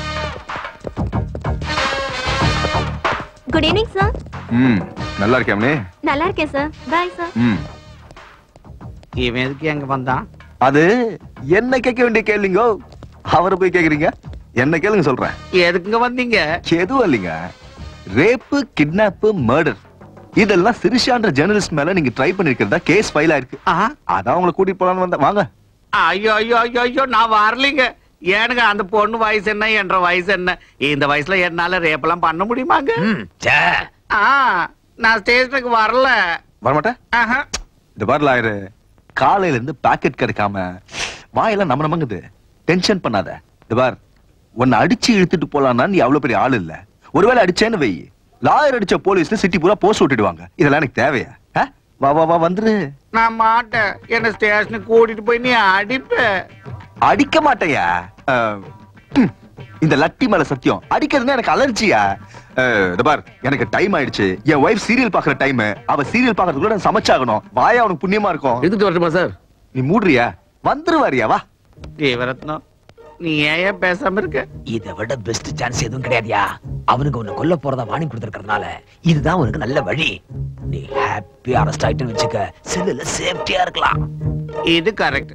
குட் ஈவினிங் சார் ம் நல்லா இருக்கேன் நல்லா இருக்கேன் சார் பாய் சார் ம் இவன் எதுக்கு எங்க வந்தான் அது என்ன கேட்க வேண்டிய கேள்விங்கோ அவரை போய் கேக்குறீங்க என்ன கேளுங்க சொல்றேன் எதுக்குங்க வந்தீங்க எதுவும் இல்லைங்க ரேப்பு கிட்னாப்பு மர்டர் இதெல்லாம் சிரிஷான்ற ஜெர்னலிஸ்ட் மேல நீங்க ட்ரை பண்ணிருக்கிறதா கேஸ் ஃபைல் ஆயிருக்கு அதான் உங்களை கூட்டிட்டு போலான்னு வந்தேன் வாங்க ஐயோ ஐயோ ஐயோ ஐயோ நான் வரலைங்க ஏனுங்க அந்த பொண்ணு வயசு என்ன என்ற வயசு என்ன இந்த வயசுல என்னால ரேப்பெல்லாம் பண்ண முடியுமாங்க ஆ நான் ஸ்டேஷனுக்கு வரல வரமாட்டேன் ஆஹா. இந்த பாருல ஆயிரு காலையில இருந்து பாக்கெட் கிடைக்காம வாயெல்லாம் நம்ம நமங்குது டென்ஷன் பண்ணாத இந்த பார் உன்னை அடிச்சு இழுத்துட்டு போலான்னா நீ அவ்வளவு பெரிய ஆள் இல்ல ஒருவேளை அடிச்சேன்னு வை லாயர் அடிச்ச போலீஸ்ல சிட்டி பூரா போஸ்ட் விட்டுடுவாங்க இதெல்லாம் எனக்கு தேவையா ஆ? வா வா வா வந்துரு நான் மாட்டேன் என்ன ஸ்டேஷனுக்கு கூட்டிட்டு போய் நீ அடிப்ப அடிக்க மாட்டேயா அஹ், ம், இந்த லட்டி மேல சத்தியம் அடிக்கிறதுனா எனக்கு அலர்ஜியா அஹ், இந்த பார் எனக்கு டைம் ஆயிடுச்சு என் ஒய்ஃப் சீரியல் பாக்குற டைம் அவ சீரியல் பாக்குறதுக்குள்ள நான் சமைச்சாகணும் வாயா அவனுக்கு புண்ணியமா இருக்கும் எடுத்துட்டு வரட்டுமா சார் நீ மூடுறியா வந்துருவாரியா வா தேவரத்னம் நீ ஏன் பேசாம இருக்க இதை விட பெஸ்ட் சான்ஸ் எதுவும் கிடையாதுயா அவனுக்கு உன்னை கொல்ல போறதா வாணி கொடுத்திருக்கிறதுனால இதுதான் உனக்கு நல்ல வழி நீ ஹாப்பியா அரெஸ்ட் ஆயிட்டுன்னு வச்சுக்க செல்லுல சேஃப்டியா இருக்கலாம் இது கரெக்ட்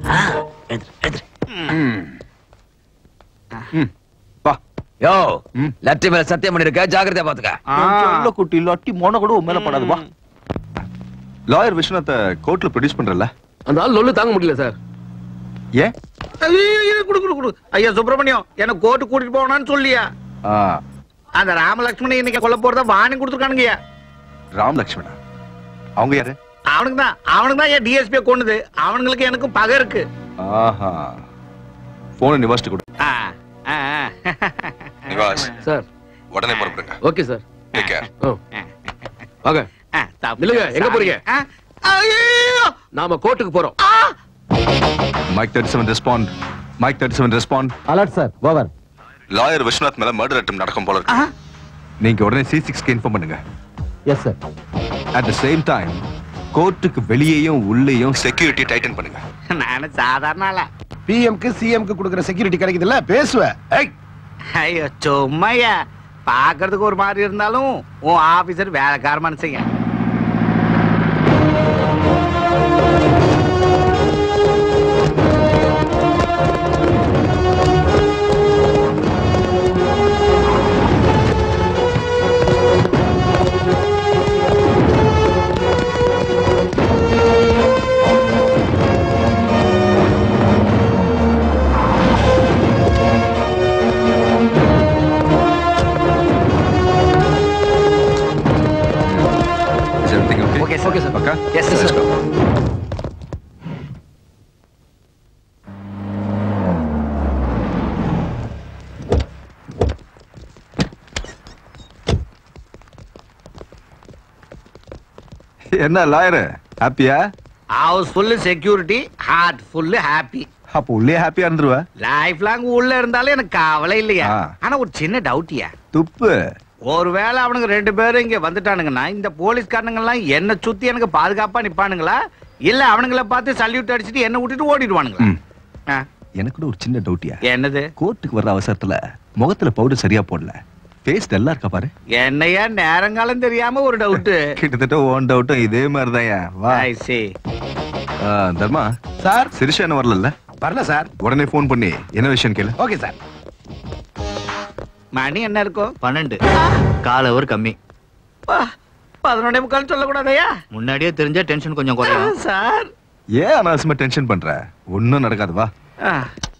வா யோ லட்டி மேல சத்தியம் பண்ணிருக்க ஜாக்கிரதையா பாத்துக்க சொல்ல குட்டி லட்டி மோன கூட உன் மேல படாது வா லாயர் விஸ்வநாத்த கோர்ட்ல ப்ரொடியூஸ் பண்றல அந்த ஆள் லொல்லு தாங்க முடியல சார் ஏன் ஐயோ, ஐயோ, குடு குடு குடு ஐயா சுப்பிரமணியம் என்ன கோர்ட்டு கூட்டிட்டு போனான்னு சொல்லியா ஆ, அந்த ராமலட்சுமணன் இன்னைக்கு கொல்ல போறதா வாணி கொடுத்துருக்கானுங்கய்யா ராம் லக்ஷ்மணா அவங்க யாரு அவனுக்கு தான் அவனுக்கு தான் என் டிஎஸ்பியை கொண்டுது அவனுங்களுக்கு எனக்கும் பகை இருக்கு ஆஹா போன நிவாஸ்ட்டு கொடு ஆ, ஆ, ஆ. நிவாஸ் சார் உடனே புறப்படுங்க ஓகே சார் டேக் கேர் வாங்க ஆ, தப்பு. நில்லுங்க எங்க போறீங்க ஆ, ஐயோ! நாம கோர்ட்டுக்கு போறோம் mike thirty seven respond mike thirty seven respond alert sir over lawyer Viswanath மேல மர்டர் அட்டம் நடக்கும் போல இருக்கு நீங்க உடனே சி சிக்ஸ்க்கு இன்ஃபார்ம் பண்ணுங்க yes sir at the same time கோர்ட்டுக்கு வெளியேயும் உள்ளேயும் செக்யூரிட்டி டைட்டன் பண்ணுங்க நானு சாதாரண ஆளா பிஎம்க்கு சிஎம்க்கு கொடுக்குற செக்யூரிட்டி கிடைக்குதுல்ல பேசுவ ஏய் ஐயோ சும்மையா பாக்குறதுக்கு ஒரு மாதிரி இருந்தாலும் உன் ஆபீசர் வேலைக்கார மனுஷங்க Is everything okay? Okay, sir. Okay, sir. Okay? Yes, sir. Let's go. என்ன லாயர் ஹாப்பியா house full security heart full happy அப்போ உள்ளே ஹாப்பியா இருந்துருவ லைஃப் லாங் உள்ள இருந்தாலும் எனக்கு கவலை இல்லையா ஆ. ஆனா ஒரு சின்ன டவுட்டியா துப்பு ஒருவேளை அவனுங்க ரெண்டு பேரும் இங்க வந்துட்டானுங்கன்னா இந்த போலீஸ்காரனுங்க எல்லாம் என்ன சுத்தி எனக்கு பாதுகாப்பா நிப்பானுங்களா இல்ல அவனுங்கள பார்த்து சல்யூட் அடிச்சிட்டு என்ன விட்டுட்டு ஓடிடுவானுங்களா ம். ஆ, எனக்கு கூட ஒரு சின்ன டவுட்டியா என்னது கோர்ட்டுக்கு வர்ற அவசரத்துல முகத்துல பவுடர் சரியா போடல ஃபேஸ் நல்லா இருக்கா பாரு என்னையா நேரங்காலம் தெரியாம ஒரு டவுட் கிட்டத்தட்ட ஓன் டவுட்டும் இதே மாதிரிதான் வா ஐ see ஆ, தர்மா சார் சிரிஷா என்ன வரல வரல சார் உடனே ஃபோன் பண்ணி என்ன விஷயம் கேளு ஓகே சார் மணி என்ன இருக்கும் பன்னெண்டு கால் அவர் கம்மி பதினொன்னே முக்கால் சொல்லக்கூடாதயா முன்னாடியே தெரிஞ்சா டென்ஷன் கொஞ்சம் குறையும் சார் ஏன் அனாவசியமா டென்ஷன் பண்ற ஒண்ணும் நடக்காது வா ஆ.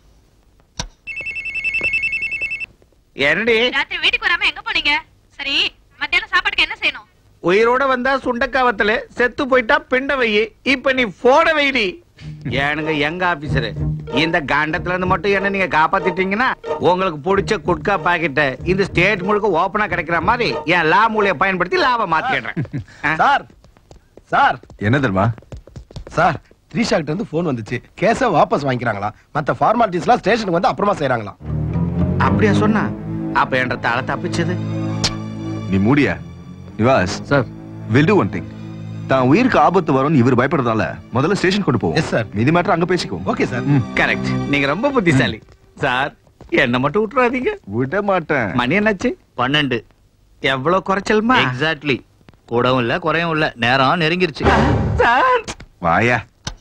என்னடி ராத்திரி வீட்டுக்கு வராம எங்க போனீங்க சரி மத்தியானம் சாப்பாட்டுக்கு என்ன செய்யணும் உயிரோட வந்தா சுண்டக்காவத்துல செத்து போயிட்டா பிண்ட வையி இப்ப நீ போட வைடி ஏனுங்க எங்க ஆபீசர் இந்த காண்டத்துல இருந்து மட்டும் என்ன நீங்க காப்பாத்திட்டீங்கன்னா உங்களுக்கு பிடிச்ச குட்கா பாக்கெட்ட இந்த ஸ்டேட் முழுக்க ஓபனா கிடைக்கிற மாதிரி என் லா மூலையை பயன்படுத்தி லாபம் மாத்திடுறேன் சார் சார் என்ன தர்மா சார் த்ரீஷா கிட்ட இருந்து போன் வந்துச்சு கேஸ வாபஸ் வாங்கிக்கிறாங்களா மத்த ஃபார்மாலிட்டிஸ்லாம் ஸ்டேஷனுக்கு வந்து அப்புறமா செய்றாங்களாம் அப்படியா சொன்னா அப்ப என்ற தலை தப்பிச்சது நீ மூடியா Nivas sir will do one thing தான் உயிருக்கு ஆபத்து வரும்னு இவர் பயப்படுறதால முதல்ல ஸ்டேஷன் கொண்டு போவோம் எஸ் சார் மீதி மேட்டர் அங்க பேசிக்குவோம் ஓகே சார் கரெக்ட் நீங்க ரொம்ப புத்திசாலி சார் என்ன மட்டும் விட்டுறாதீங்க விட மாட்டேன் மணி என்னாச்சு பன்னெண்டு எவ்வளவு குறைச்சலுமா எக்ஸாக்ட்லி கூடவும் இல்ல குறையும் இல்ல நேரம் நெருங்கிருச்சு சார் வாயா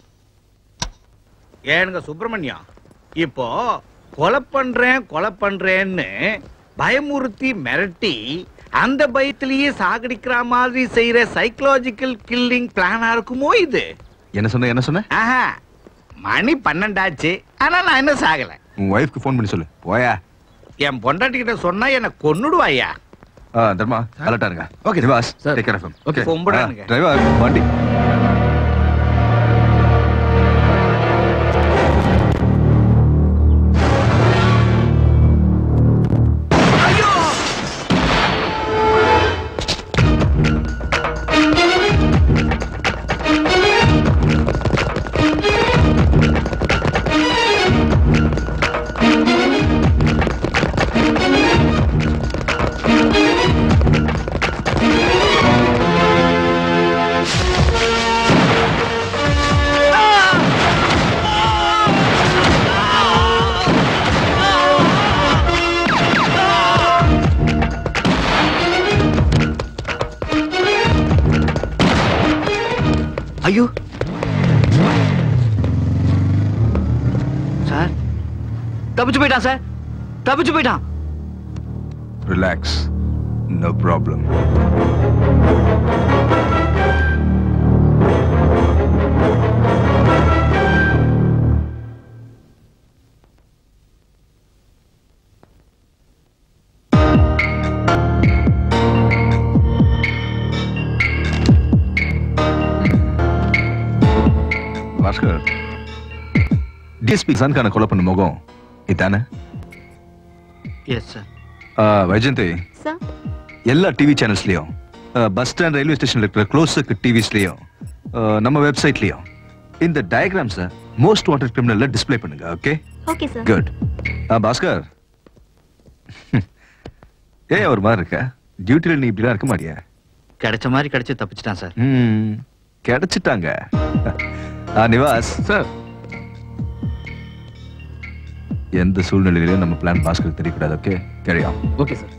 ஏனுங்க சுப்பிரமணியம் இப்போ கொலை பண்றேன் கொலை பண்றேன்னு பயமுறுத்தி மிரட்டி அந்த பயத்திலேயே சாகடிக்கிற மாதிரி செய்யற சைக்கலாஜிக்கல் கில்லிங் பிளானா இருக்குமோ இது என்ன சொன்ன என்ன சொன்ன ஆஹா மணி பன்னெண்டாச்சு ஆனா நான் என்ன சாகல உன் ஒய்ஃப்க்கு ஃபோன் பண்ணி சொல்லு போயா என் பொண்டாட்டி கிட்ட சொன்னா என்ன கொன்னுடுவாயா ஆ தர்மா அலர்ட்டா இருங்க okay Nivas take care of him okay கும்பிடானுங்க. டிரைவர் வண்டி ஐயோ சார் தப்பிச்சு போயிட்டான் சார் தப்பிச்சு போயிட்டான் relax no problem Bhaskar DSP சன்கான கொலை பண்ண முகம் இதானே எஸ் சார் ஆ, வைஜெயந்தி சார் எல்லா டிவி சேனல்ஸ்லயும் பஸ் ஸ்டாண்ட் ரயில்வே ஸ்டேஷன்ல இருக்கிற க்ளோஸுக்கு டிவிஸ்லயும் நம்ம வெப்சைட்லயும் இந்த டயக்ராம்ஸை மோஸ்ட் வாண்டட் கிரிமினல்ல டிஸ்ப்ளே பண்ணுங்க okay okay sir good Bhaskar ஏன் ஒரு மாதிரி இருக்க டியூட்டில நீ இப்படிலாம் இருக்க மாட்டியா கிடைச்ச மாதிரி கிடைச்சு தப்பிச்சிட்டான் சார் ம் கிடைச்சிட்டாங்க ஆ, நிவாஸ் சார் எந்த சூழ்நிலையிலும் நம்ம பிளான் பாஸ்கருக்கு தெரியக்கூடாது ஓகே கேரியா ஓகே சார்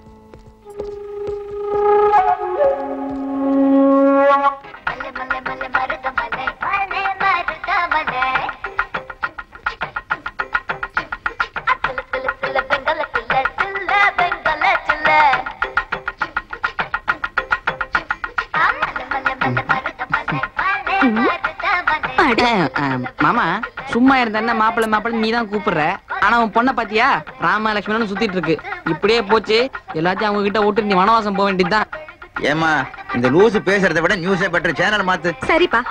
அஹ், மாமா சும்மா இருந்த என்ன மாப்பிள்ளை மாப்பிள்ளை நீ தான் கூப்பிடுற ஆனா உன் பொண்ணை பாத்தியா ராம லட்சுமணன் சுத்திட்டு இருக்கு இப்படியே போச்சு எல்லாத்தையும் அவங்க கிட்ட விட்டு நீ வனவாசம் போக வேண்டியதுதான் ஏமா இந்த லூசு பேசுறதை விட நியூஸே பெட்டர் சேனல் மாத்து சரிப்பா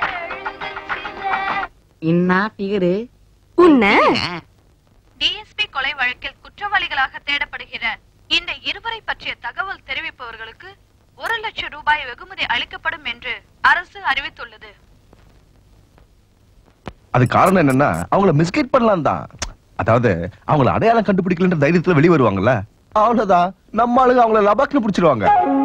என்ன பிகரு உன்ன டிஎஸ்பி கொலை வழக்கில் குற்றவாளிகளாக தேடப்படுகிற இந்த இருவரை பற்றிய தகவல் தெரிவிப்பவர்களுக்கு ஒரு லட்சம் ரூபாய் வெகுமதி அளிக்கப்படும் என்று அரசு அறிவித்துள்ளது அது காரணம் என்னன்னா அவங்கள மிஸ்கைட் பண்ணலாம் தான் அதாவது அவங்கள அடையாளம் கண்டுபிடிக்கலன்ற தைரியத்துல வெளிய வருவாங்கல்ல அவ்வளவுதான் நம்ம ஆளுங்க அவங்கள லபாக்னு பிடிச்சிருவாங்க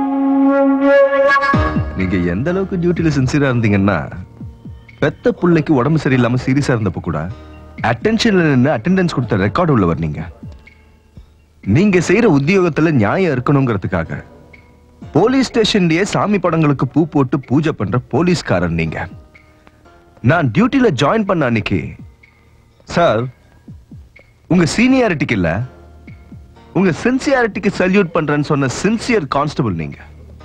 நீங்க எந்த அளவுக்கு டியூட்டில சின்சியரா இருந்தீங்கன்னா பெத்த புள்ளைக்கு உடம்பு சரியில்லாம சீரியஸா இருந்தப்ப கூட அட்டென்ஷன்ல நின்று அட்டெண்டன்ஸ் கொடுத்த ரெக்கார்டு உள்ளவர் நீங்க நீங்க செய்யற உத்தியோகத்துல நியாயம் இருக்கணுங்கிறதுக்காக போலீஸ் ஸ்டேஷன்லயே சாமி படங்களுக்கு பூ போட்டு பூஜை பண்ற போலீஸ்காரன் நீங்க நான் டியூட்டில ஜாயின் பண்ண அன்னைக்கு சார் உங்க சீனியாரிட்டிக்கு இல்ல உங்க சின்சியாரிட்டிக்கு சல்யூட் பண்றேன்னு சொன்ன சின்சியர் கான்ஸ்டபிள் நீங்க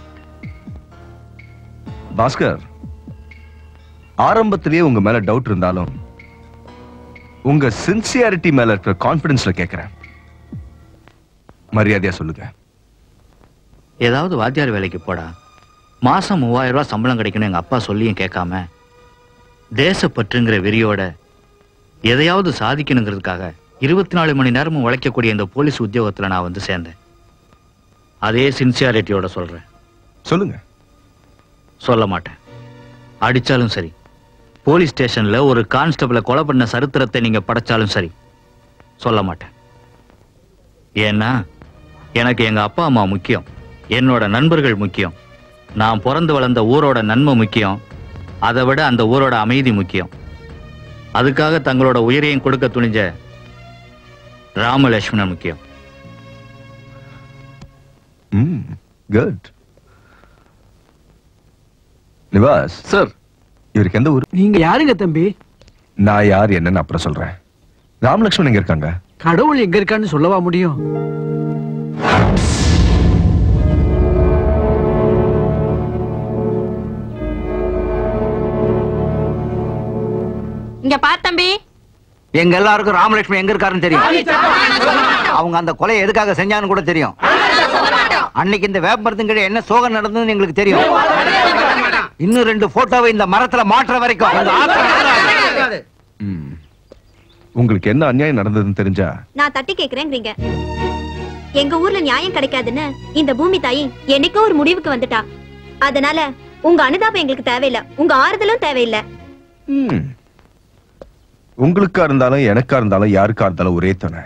பாஸ்கர் ஆரம்பத்திலேயே உங்க மேல டவுட் இருந்தாலும் உங்க சின்சியாரிட்டி மேல இருக்கிற கான்பிடன்ஸ்ல கேக்குறேன் மரியாதையா சொல்லுங்க ஏதாவது வாத்தியார் வேலைக்கு போடா மாசம் மூவாயிரம் ரூபாய் சம்பளம் கிடைக்கணும் எங்க அப்பா சொல்லியும் கேட்காம தேசப்பற்றுங்கிற வெறியோட எதையாவது சாதிக்கணுங்கிறதுக்காக இருபத்தி நாலு மணி நேரமும் உழைக்கக்கூடிய இந்த போலீஸ் உத்தியோகத்துல நான் வந்து சேர்ந்தேன் அதே சின்சியாரிட்டியோட சொல்றேன் சொல்லுங்க சொல்ல மாட்டேன் அடிச்சாலும் சரி போலீஸ் ஸ்டேஷன்ல ஒரு கான்ஸ்டபிளை கொலை பண்ண சரித்திரத்தை நீங்க படைச்சாலும் சரி சொல்ல மாட்டேன் ஏன்னா எனக்கு எங்க அப்பா அம்மா முக்கியம் என்னோட நண்பர்கள் முக்கியம் நான் பிறந்து வளர்ந்த ஊரோட நன்மை முக்கியம் அதை விட அந்த ஊரோட அமைதி முக்கியம் அதுக்காக தங்களோட உயிரையும் கொடுக்க துணிஞ்ச ராமலட்சுமணன் முக்கியம் ம் குட் நிவாஸ் சார் இவருக்கு எந்த ஊர் நீங்க யாருங்க தம்பி நான் யார் என்னன்னு அப்புறம் சொல்றேன் ராமலட்சுமணன் எங்க இருக்காங்க கடவுள் எங்க இருக்கான்னு சொல்லவா முடியும் இங்க பார் தம்பி எங்க எல்லாருக்கும் ராமலட்சுமி எங்க இருக்காருன்னு தெரியும் அவங்க அந்த கொலை எதுக்காக செஞ்சான்னு கூட தெரியும் அன்னைக்கு இந்த வேப்பமரத்துங்கிட்ட என்ன சோகம் நடந்ததுன்னு எங்களுக்கு தெரியும் இன்னும் ரெண்டு போட்டோவை இந்த மரத்துல மாற்ற வரைக்கும் அந்த ஆத்திரம் ஆறாது. ம். உங்களுக்கு என்ன அநியாயம் நடந்ததுன்னு தெரிஞ்சா நான் தட்டி கேக்குறேங்கிறீங்க எங்க ஊர்ல நியாயம் கிடைக்காதுன்னு இந்த பூமி தாயி என்னைக்கோ ஒரு முடிவுக்கு வந்துட்டா அதனால உங்க அனுதாபம் எங்களுக்கு தேவையில்லை உங்க ஆறுதலும் தேவையில்லை ம். உங்களுக்கா இருந்தாலும் எனக்கா இருந்தாலும் யாருக்கா இருந்தாலும் ஒரே துணை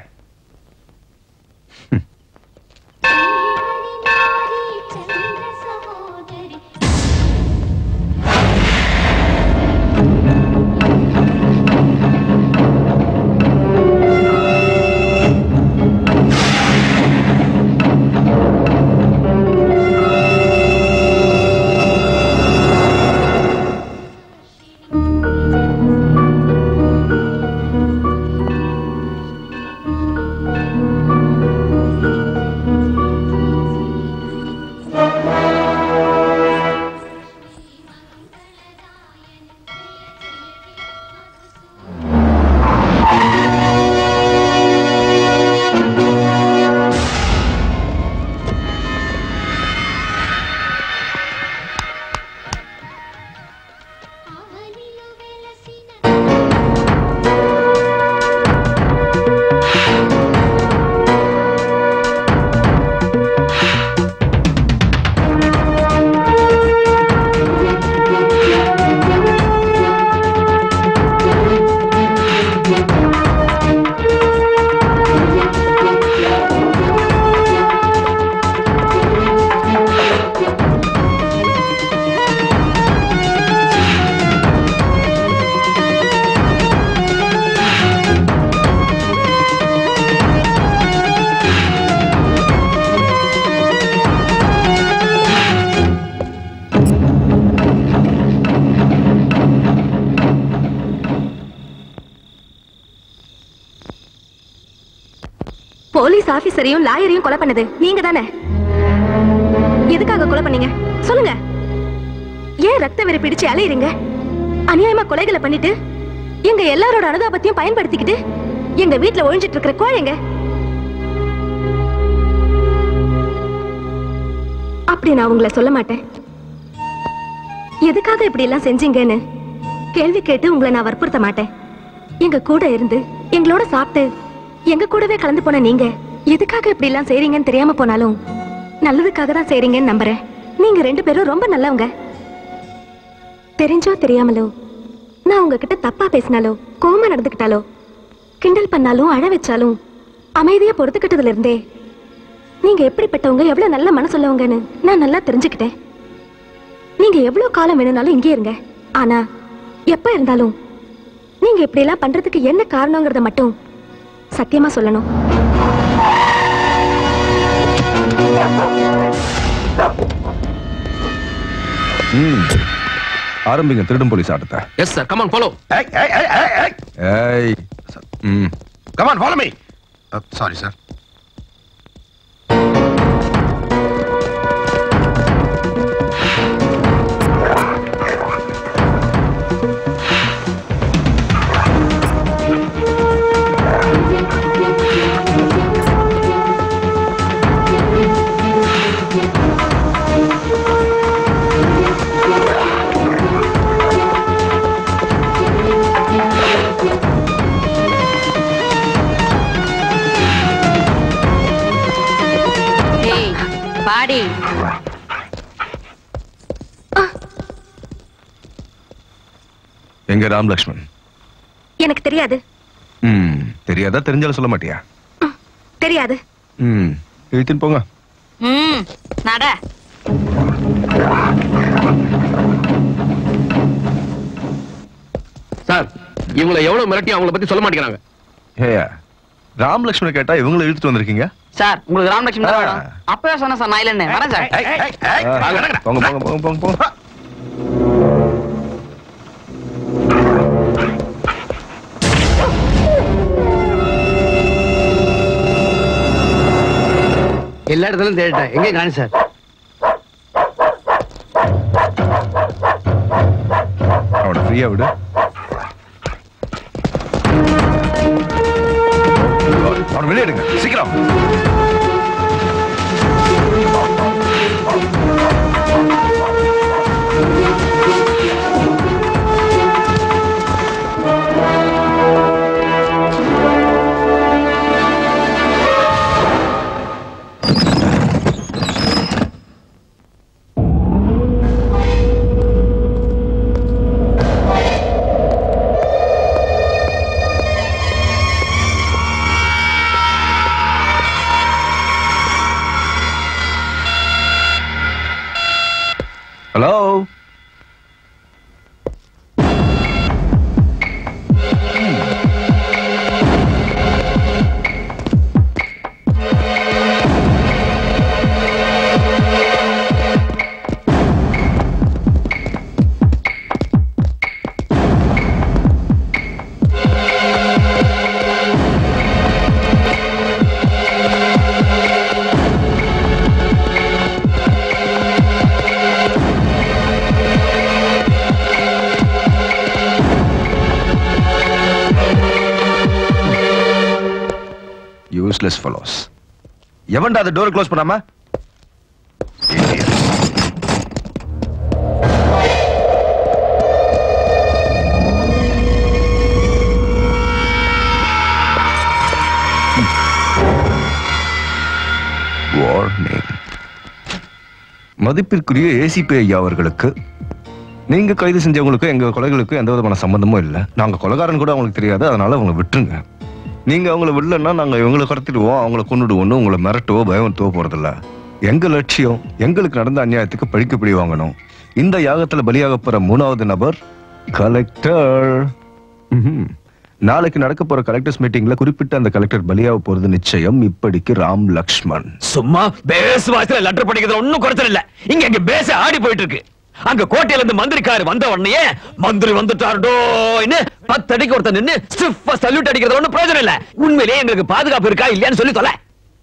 போலீஸ் ஆபீசரையும் லாயரையும் கொலை பண்ணது நீங்க தானே எதுக்காக கொலை பண்ணீங்க சொல்லுங்க ஏன் ரத்த வெறி பிடிச்சு அலையுறீங்க அநியாயமா கொலைகளை பண்ணிட்டு எங்க எல்லாரோட அனுதாபத்தையும் பயன்படுத்திக்கிட்டு எங்க வீட்ல ஒழிஞ்சிட்டு இருக்கிற கோழைங்க அப்படி நான் உங்களை சொல்ல மாட்டேன் எதுக்காக இப்படி எல்லாம் செஞ்சீங்கன்னு கேள்வி கேட்டு உங்களை நான் வற்புறுத்த மாட்டேன் எங்க கூட இருந்து எங்களோட சாப்பிட்டு எங்க கூடவே கலந்து போன நீங்க எதுக்காக இப்படி எல்லாம் செய்றீங்கன்னு தெரியாம போனாலும் நல்லதுக்காக தான் செய்றீங்கன்னு நம்புறேன் நீங்க ரெண்டு பேரும் ரொம்ப நல்லவங்க தெரிஞ்சோ தெரியாமலோ நான் உங்ககிட்ட தப்பா பேசினாலோ கோவமா நடந்துக்கிட்டாலோ கிண்டல் பண்ணாலும் அழ வச்சாலும் அமைதியா பொறுத்துக்கிட்டதுல இருந்தே நீங்க எப்படிப்பட்டவங்க எவ்வளவு நல்ல மனசுள்ளவங்கன்னு நான் நல்லா தெரிஞ்சுக்கிட்டேன் நீங்க எவ்வளவு காலம் வேணும்னாலும் இங்கே இருங்க ஆனா எப்ப இருந்தாலும் நீங்க இப்படி எல்லாம் பண்றதுக்கு என்ன காரணங்கிறத மட்டும் சத்தியமா சொல்லணும் ம். ஆரம்பிங்க திருடும் போலீஸ் ஆட்டத்தை எஸ் சார் கமான் ஃபாலோ ஏய் ம் come on follow me sorry sir ஏய் பாடி எங்க ராம் லக்ஷ்மன் எனக்கு தெரியாது ம் தெரியாதா தெரிஞ்சாலும் சொல்ல மாட்டியா தெரியாது ம் இழுத்துன்னு போங்க ம் நட சார் இவங்களை எவ்வளவு மிரட்டி அவங்கள பத்தி சொல்ல மாட்டேங்கிறாங்க ஏயா ராம் லக்ஷ்மன் கேட்டா இவங்களை இழுத்துட்டு வந்திருக்கீங்க சார் உங்களுக்கு ராமலட்சுமி தான் வேணும் அப்பவே சொன்ன சார் நான் இல்லைன்னு வரேன் சார் ஆ, போங்க போங்க போங்க போங்க போங்க எல்லா இடத்துலயும் தேடிட்டேன் எங்கே காணி சார் அவனை ஃப்ரீயா விடு அவனை வெளியே எடுங்க சீக்கிரம் ஹலோ யூஸ்லெஸ் ஃபெலோஸ் எவன்டா அந்த டோர் க்ளோஸ் பண்ணாம வார்னிங் மதிப்பிற்குரிய ஏசிபி ஐயா அவர்களுக்கு நீங்க கைது செஞ்சவங்களுக்கும் எங்க கொலைகளுக்கும் எந்த விதமான சம்பந்தமும் இல்லை நாங்க கொலைகாரன் கூட அவங்களுக்கு தெரியாது அதனால அவங்க விட்டுருங்க நீங்க அவங்கள விடலன்னா நாங்க இவங்களை கடத்திடுவோம் அவங்கள கொண்டுடுவோம்னு உங்களை மிரட்டவோ பயமுறுத்தவோ போறதில்ல எங்க லட்சியம் எங்களுக்கு நடந்த அநியாயத்துக்கு பழிக்கு பிடி வாங்கணும் இந்த யாகத்துல பலியாக போற மூணாவது நபர் கலெக்டர் ம்ஹும். நாளைக்கு நடக்க போற கலெக்டர்ஸ் மீட்டிங்ல குறிப்பிட்ட அந்த கலெக்டர் பலியாக போறது நிச்சயம் இப்படிக்கு ராம் லக்ஷ்மன் சும்மா பேஸ் வாய்ஸ்ல லெட்டர் படிக்கிறதுல ஒண்ணும் குறைச்சல் இல்ல இங்க இங்க பேச ஆடி போயிட்டு இருக்கு அங்க கோட்டையில இருந்து மந்திரிக்காரு வந்த உடனே மந்திரி வந்துட்டாருடோன்னு பத்து அடிக்கு ஒருத்தர் நின்னு ஸ்டிஃபா சல்யூட் அடிக்கிறது ஒண்ணும் பிரயோஜனம் இல்ல உண்மையிலேயே எங்களுக்கு பாதுகாப்பு இருக்கா இல்லையான்னு சொல்லி தொலை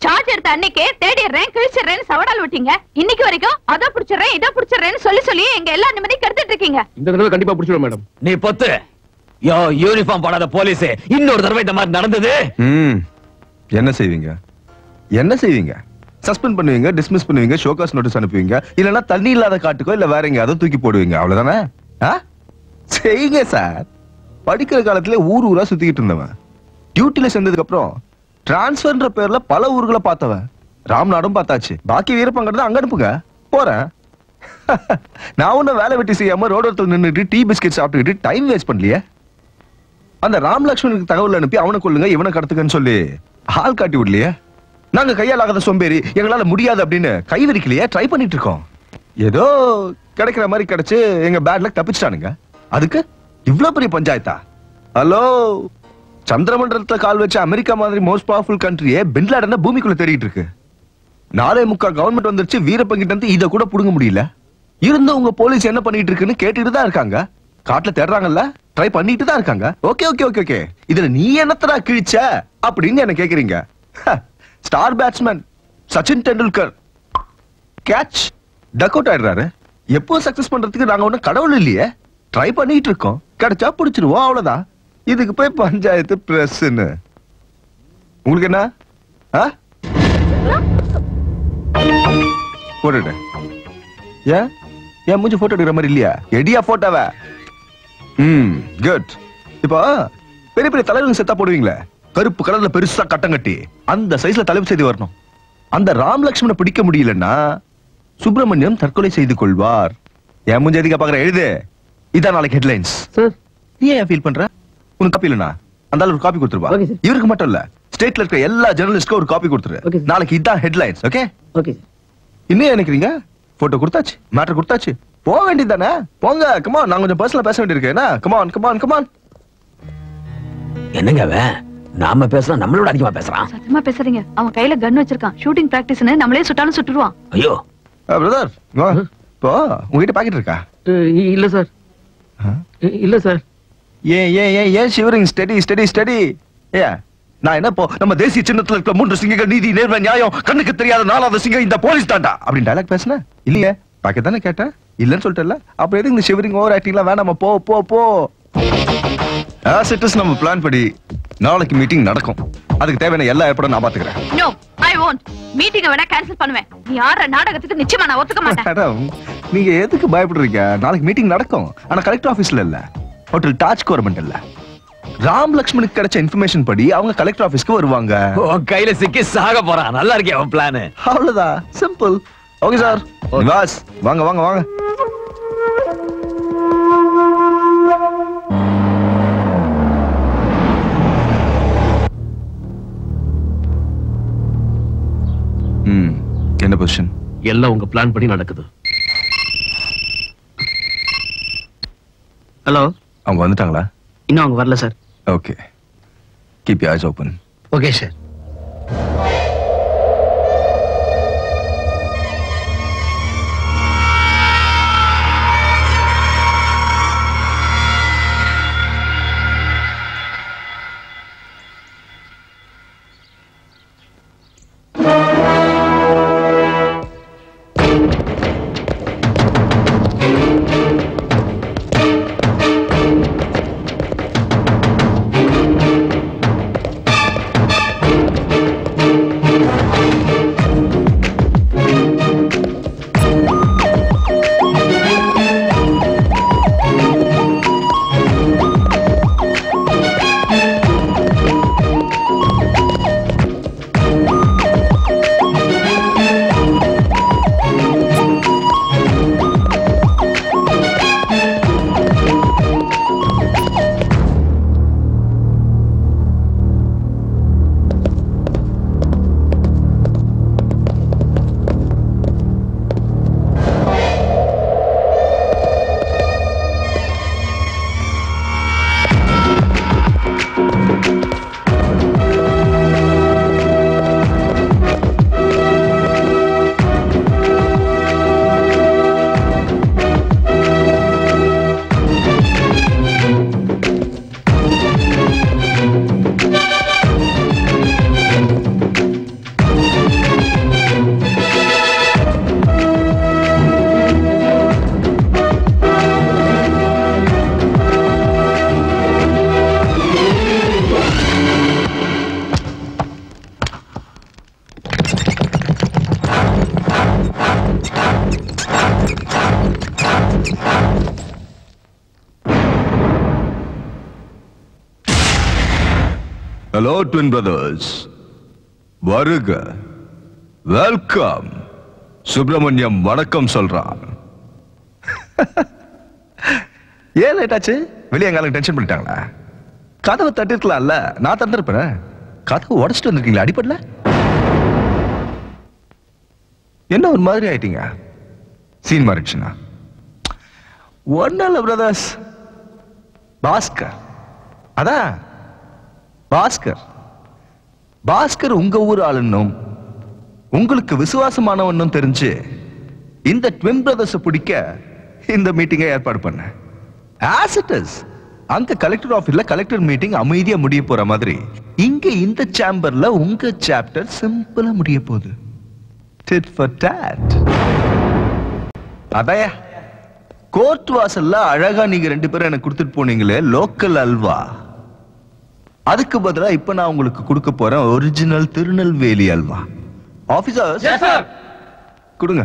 சார்ஜ் எடுத்த அன்னைக்கே தேடிடுறேன் கிழிச்சிடுறேன்னு சவடால் விட்டீங்க இன்னைக்கு வரைக்கும் அதை புடிச்சிடுறேன் இதை புடிச்சிடுறேன்னு சொல்லி சொல்லி எங்க எல்லா நிம்மதி கெடுத்துட்டு இருக்கீங்க இந்த தடவை கண்டிப்பா பிடிச்சிடும் மேடம் நீ பொத்து யோ யூனிஃபார்ம் போடாத போலீஸ் இன்னொரு தடவை இந்த மாதிரி நடந்தது ம் என்ன செய்வீங்க என்ன செய்வீங்க சஸ்பெண்ட் பண்ணுவீங்க டிஸ்மிஸ் பண்ணுவீங்க ஷோகாஸ் நோட்டீஸ் அனுப்புவீங்க இல்லனா தண்ணி இல்லாத காட்டுக்கோ இல்ல வேற எங்கேயாவது தூக்கி போடுவீங்க அவ்வளவுதானே ஆ? செய்யுங்க சார் படிக்கிற காலத்துல ஊர் ஊரா சுத்திக்கிட்டு இருந்தவன் டியூட்டில சேர்ந்ததுக்கு அப்புறம் டிரான்ஸ்பர்ன்ற பேர்ல பல ஊர்களை பார்த்தவன் ராம்நாடும் பார்த்தாச்சு பாக்கி வீரப்பங்கிறது அங்க அனுப்புங்க போறேன் நான் ஒன்னும் வேலை வெட்டி செய்யாம ரோடோரத்தில் நின்னுட்டு டீ பிஸ்கெட் சாப்பிட்டுக்கிட்டு டைம் வேஸ்ட் பண்ணலையே அந்த ராம் லக்ஷ்மணுக்கு தகவல் அனுப்பி அவனை கொல்லுங்க இவனை கடத்துக்கன்னு சொல்லி ஆள் காட்டி விடலையே நாங்க கையால் ஆகாத சோம்பேறி எங்களால முடியாது அப்படின்னு கை விரிக்கலையே ட்ரை பண்ணிட்டு இருக்கோம் ஏதோ கிடைக்கிற மாதிரி கிடைச்சு எங்க பேட் லக் தப்பிச்சிட்டானுங்க அதுக்கு இவ்வளவு பெரிய பஞ்சாயத்தா ஹலோ சந்திரமண்டலத்துல கால் வச்ச அமெரிக்கா மாதிரி மோஸ்ட் பவர்ஃபுல் கண்ட்ரியே பின்லாடன பூமிக்குள்ள தேடிட்டு இருக்கு நாளே முக்கா கவர்மெண்ட் வந்துருச்சு வீரப்பங்கிட்ட இருந்து இத கூட புடுங்க முடியல இருந்தும் உங்க போலீஸ் என்ன பண்ணிட்டு இருக்குன்னு கேட்டுட்டு தான் இருக்காங்க காட்டுல தேடுறாங்கல்ல ட்ரை பண்ணிட்டு தான் இருக்காங்க ஓகே ஓகே ஓகே ஓகே இதுல நீ என்னத்தடா கிழிச்ச அப்படின்னு என்ன கேக்குறீங்க star batsman Sachin Tendulkar catch duck out ஆயிடுறாரு எப்போ சக்சஸ் பண்றதுக்கு நாங்க ஒண்ணும் கடவுள் இல்லையே ட்ரை பண்ணிட்டு இருக்கோம் கிடைச்சா பிடிச்சிருவோம் அவ்வளவுதான் இதுக்கு போய் பஞ்சாயத்து பிரஸ்ன்னு உங்களுக்கு என்ன ஆ? போட்டுட்டேன் ஏன் ஏன் மூஞ்சி போட்டோ எடுக்கிற மாதிரி இல்லையா எடியா போட்டோவ ம் குட் இப்போ பெரிய பெரிய தலைவர்கள் செத்தா போடுவீங்களே கருப்பு கலர்ல பெருசா கட்டம் கட்டி அந்த சைஸ்ல தலைப்பு செய்து வரணும் அந்த ராம் லக்ஷ்மண பிடிக்க முடியலன்னா சுப்பிரமணியம் தற்கொலை செய்து கொள்வார் என் மூஞ்சி எதுக்கா பாக்குற எழுது இதான் நாளைக்கு ஹெட்லைன்ஸ் சார் நீ ஏன் ஃபீல் பண்ற உனக்கு காப்பி இல்லனா அந்த ஆளு ஒரு காப்பி கொடுத்துருவா இவருக்கு மட்டும் இல்ல ஸ்டேட்ல இருக்க எல்லா ஜெர்னலிஸ்ட்க்கும் ஒரு காப்பி கொடுத்துரு நாளைக்கு இதான் ஹெட்லைன்ஸ் ஓகே ஓகே இன்னும் என்ன நினைக்கிறீங்க போட்டோ கொடுத்தாச்சு மேட்டர் கொடுத்தாச்சு போக வேண்டியதானே போங்க கமான் நான் கொஞ்சம் பர்சனலா பேச வேண்டியிருக்கு என்ன கமான் கமான் கமான் என்னங்க அவன் நாம பேசுறோம் நம்மளோட அதிகமா பேசுறான் சத்தியமா பேசுறீங்க அவன் கையில கன் வச்சிருக்கான் ஷூட்டிங் பிராக்டிஸ்னு நம்மளே சுட்டாலும் சுட்டுருவான் ஐயோ பிரதர் இப்போ உங்ககிட்ட பாக்கெட் இருக்கா இல்ல சார் இல்ல சார் ஏன் ஏன் ஏன் ஏன் ஷிவரிங் ஸ்டடி ஸ்டடி ஸ்டடி ஏ நான் என்ன இப்போ நம்ம தேசிய சின்னத்துல இருக்க மூன்று சிங்கங்கள் நீதி நேர்மை நியாயம் கண்ணுக்கு தெரியாத நாலாவது சிங்கம் இந்த போலீஸ் தாண்டா அப்படின்னு டைலாக் பேசுனேன் இல்லையே பாக்கெட் தானே கேட்டேன் இல்லைன்னு சொல்லிட்டல அப்புறம் எதுக்கு இந்த ஷிவரிங் ஓவர் ஆக்டிங்லாம் வேணாமா போ போ போ ஆஸ் இட் இஸ் நம்ம பிளான் படி நாளைக்கு மீட்டிங் நடக்கும் அதுக்கு தேவையான எல்லா ஏற்பாடும் நான் பாத்துக்கிறேன் நோ ஐ won't மீட்டிங்க வேணா கேன்சல் பண்ணுவேன் நீ ஆடுற நாடகத்துக்கு நிச்சயமா நான் ஒத்துக்க மாட்டேன் மேடம் நீங்க எதுக்கு பயப்படுறீங்க நாளைக்கு மீட்டிங் நடக்கும் ஆனா கலெக்டர் ஆபீஸ்ல இல்ல ஹோட்டல் டாச் கவர்மெண்ட் இல்ல ராம் லக்ஷ்மணுக்கு கிடைச்ச இன்ஃபர்மேஷன் படி அவங்க கலெக்டர் ஆபீஸ்க்கு வருவாங்க உன் கையில சிக்கி சாக போறான் நல்லா இருக்கே அவன் பிளான் அவ்வளவுதான் சிம்பிள் ஓகே சார் நிவாஸ் வாங்க வாங்க வாங்க ம் என்ன பொசிஷன் எல்லாம் உங்க பிளான் படி நடக்குது ஹலோ அவங்க வந்துட்டாங்களா இன்னும் அவங்க வரல sir okay keep you eyes open okay sir hello twin brothers வருக வெல்கம் சுப்பிரமணியம் வணக்கம் சொல்றான் ஏன் லேட் ஆச்சு வெளியே எங்காலும் டென்ஷன் பண்ணிட்டாங்களா கதவை தட்டிருக்கலாம்ல நான் தந்திருப்பேன் கதவை உடச்சிட்டு வந்திருக்கீங்களா அடிப்படல என்ன ஒரு மாதிரி ஆயிட்டீங்க சீன் மாறிடுச்சுனா ஒன்னும் இல்ல பிரதர்ஸ் பாஸ்கர் அதான் பாஸ்கர் பாஸ்கர் உங்க ஊர் ஆளுன்னும் உங்களுக்கு விசுவாசமானவனும் தெரிஞ்சு இந்த ட்வின் பிரதர்ஸ் பிடிக்க இந்த மீட்டிங்கை ஏற்பாடு பண்ணேன் ஆஸ் இட் இஸ் அங்க கலெக்டர் ஆபீஸ்ல கலெக்டர் மீட்டிங் அமைதியா முடிய போற மாதிரி இங்க இந்த சேம்பர்ல உங்க சாப்டர் சிம்பிளா முடிய போகுது டிட் ஃபார் டாட் அதையா கோர்ட் வாசல்ல அழகா நீங்க ரெண்டு பேரும் எனக்கு கொடுத்துட்டு போனீங்களே லோக்கல் அல்வா அதுக்கு பதிலா இப்ப நான் உங்களுக்கு கொடுக்க போறேன் ஒரிஜினல் திருநெல்வேலி அல்வா ஆபீசர்ஸ் கொடுங்க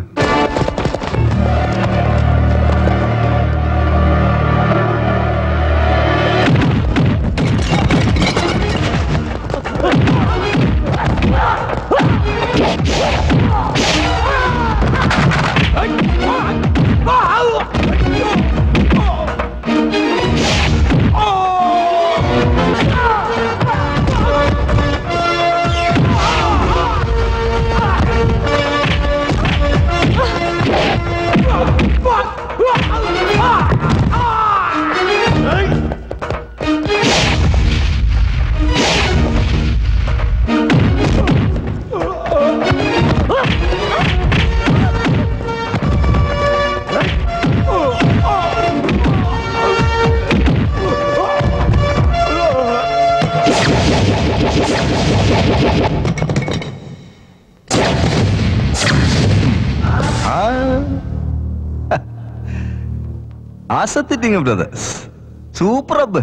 அசத்திட்டீங்க பிரதர்ஸ் சூப்பர் அப்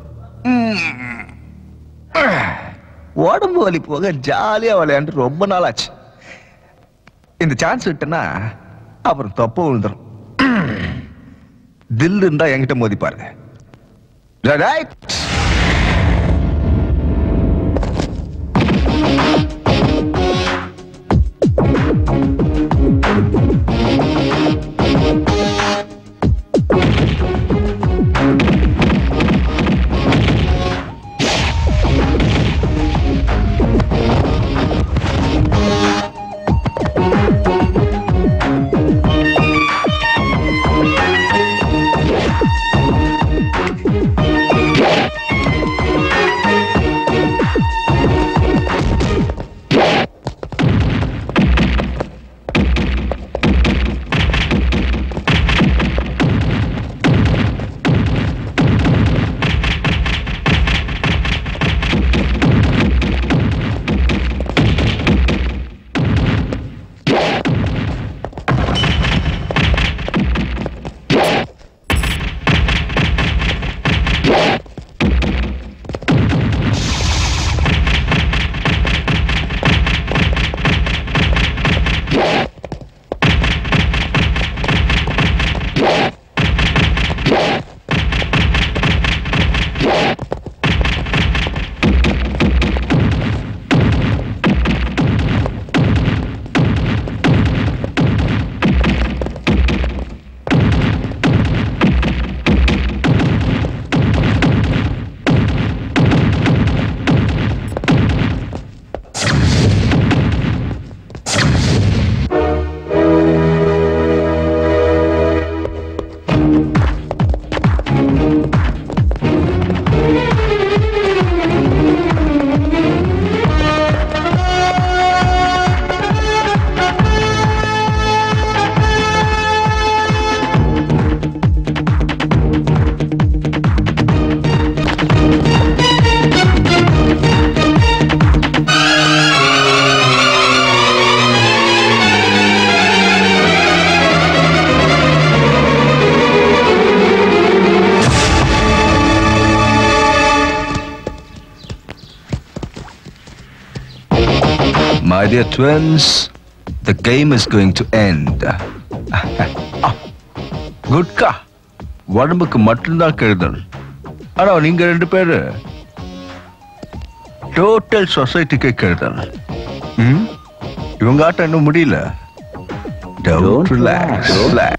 உடம்பு வலி போக ஜாலியா விளையாண்டு ரொம்ப நாள் ஆச்சு இந்த சான்ஸ் விட்டனா அப்புறம் தப்பு விழுந்துரும் தில் இருந்தா என்கிட்ட மோதி பாருங்க right My dear twins, the game is going to end. Gutka உடம்புக்கு மட்டும்தான் கெடுதல் ஆனா நீங்க ரெண்டு பேரு டோட்டல் சொசைட்டிக்கு கெடுதல் ம்? இவங்க ஆட்டம் இன்னும் முடியல Don't relax. Relax.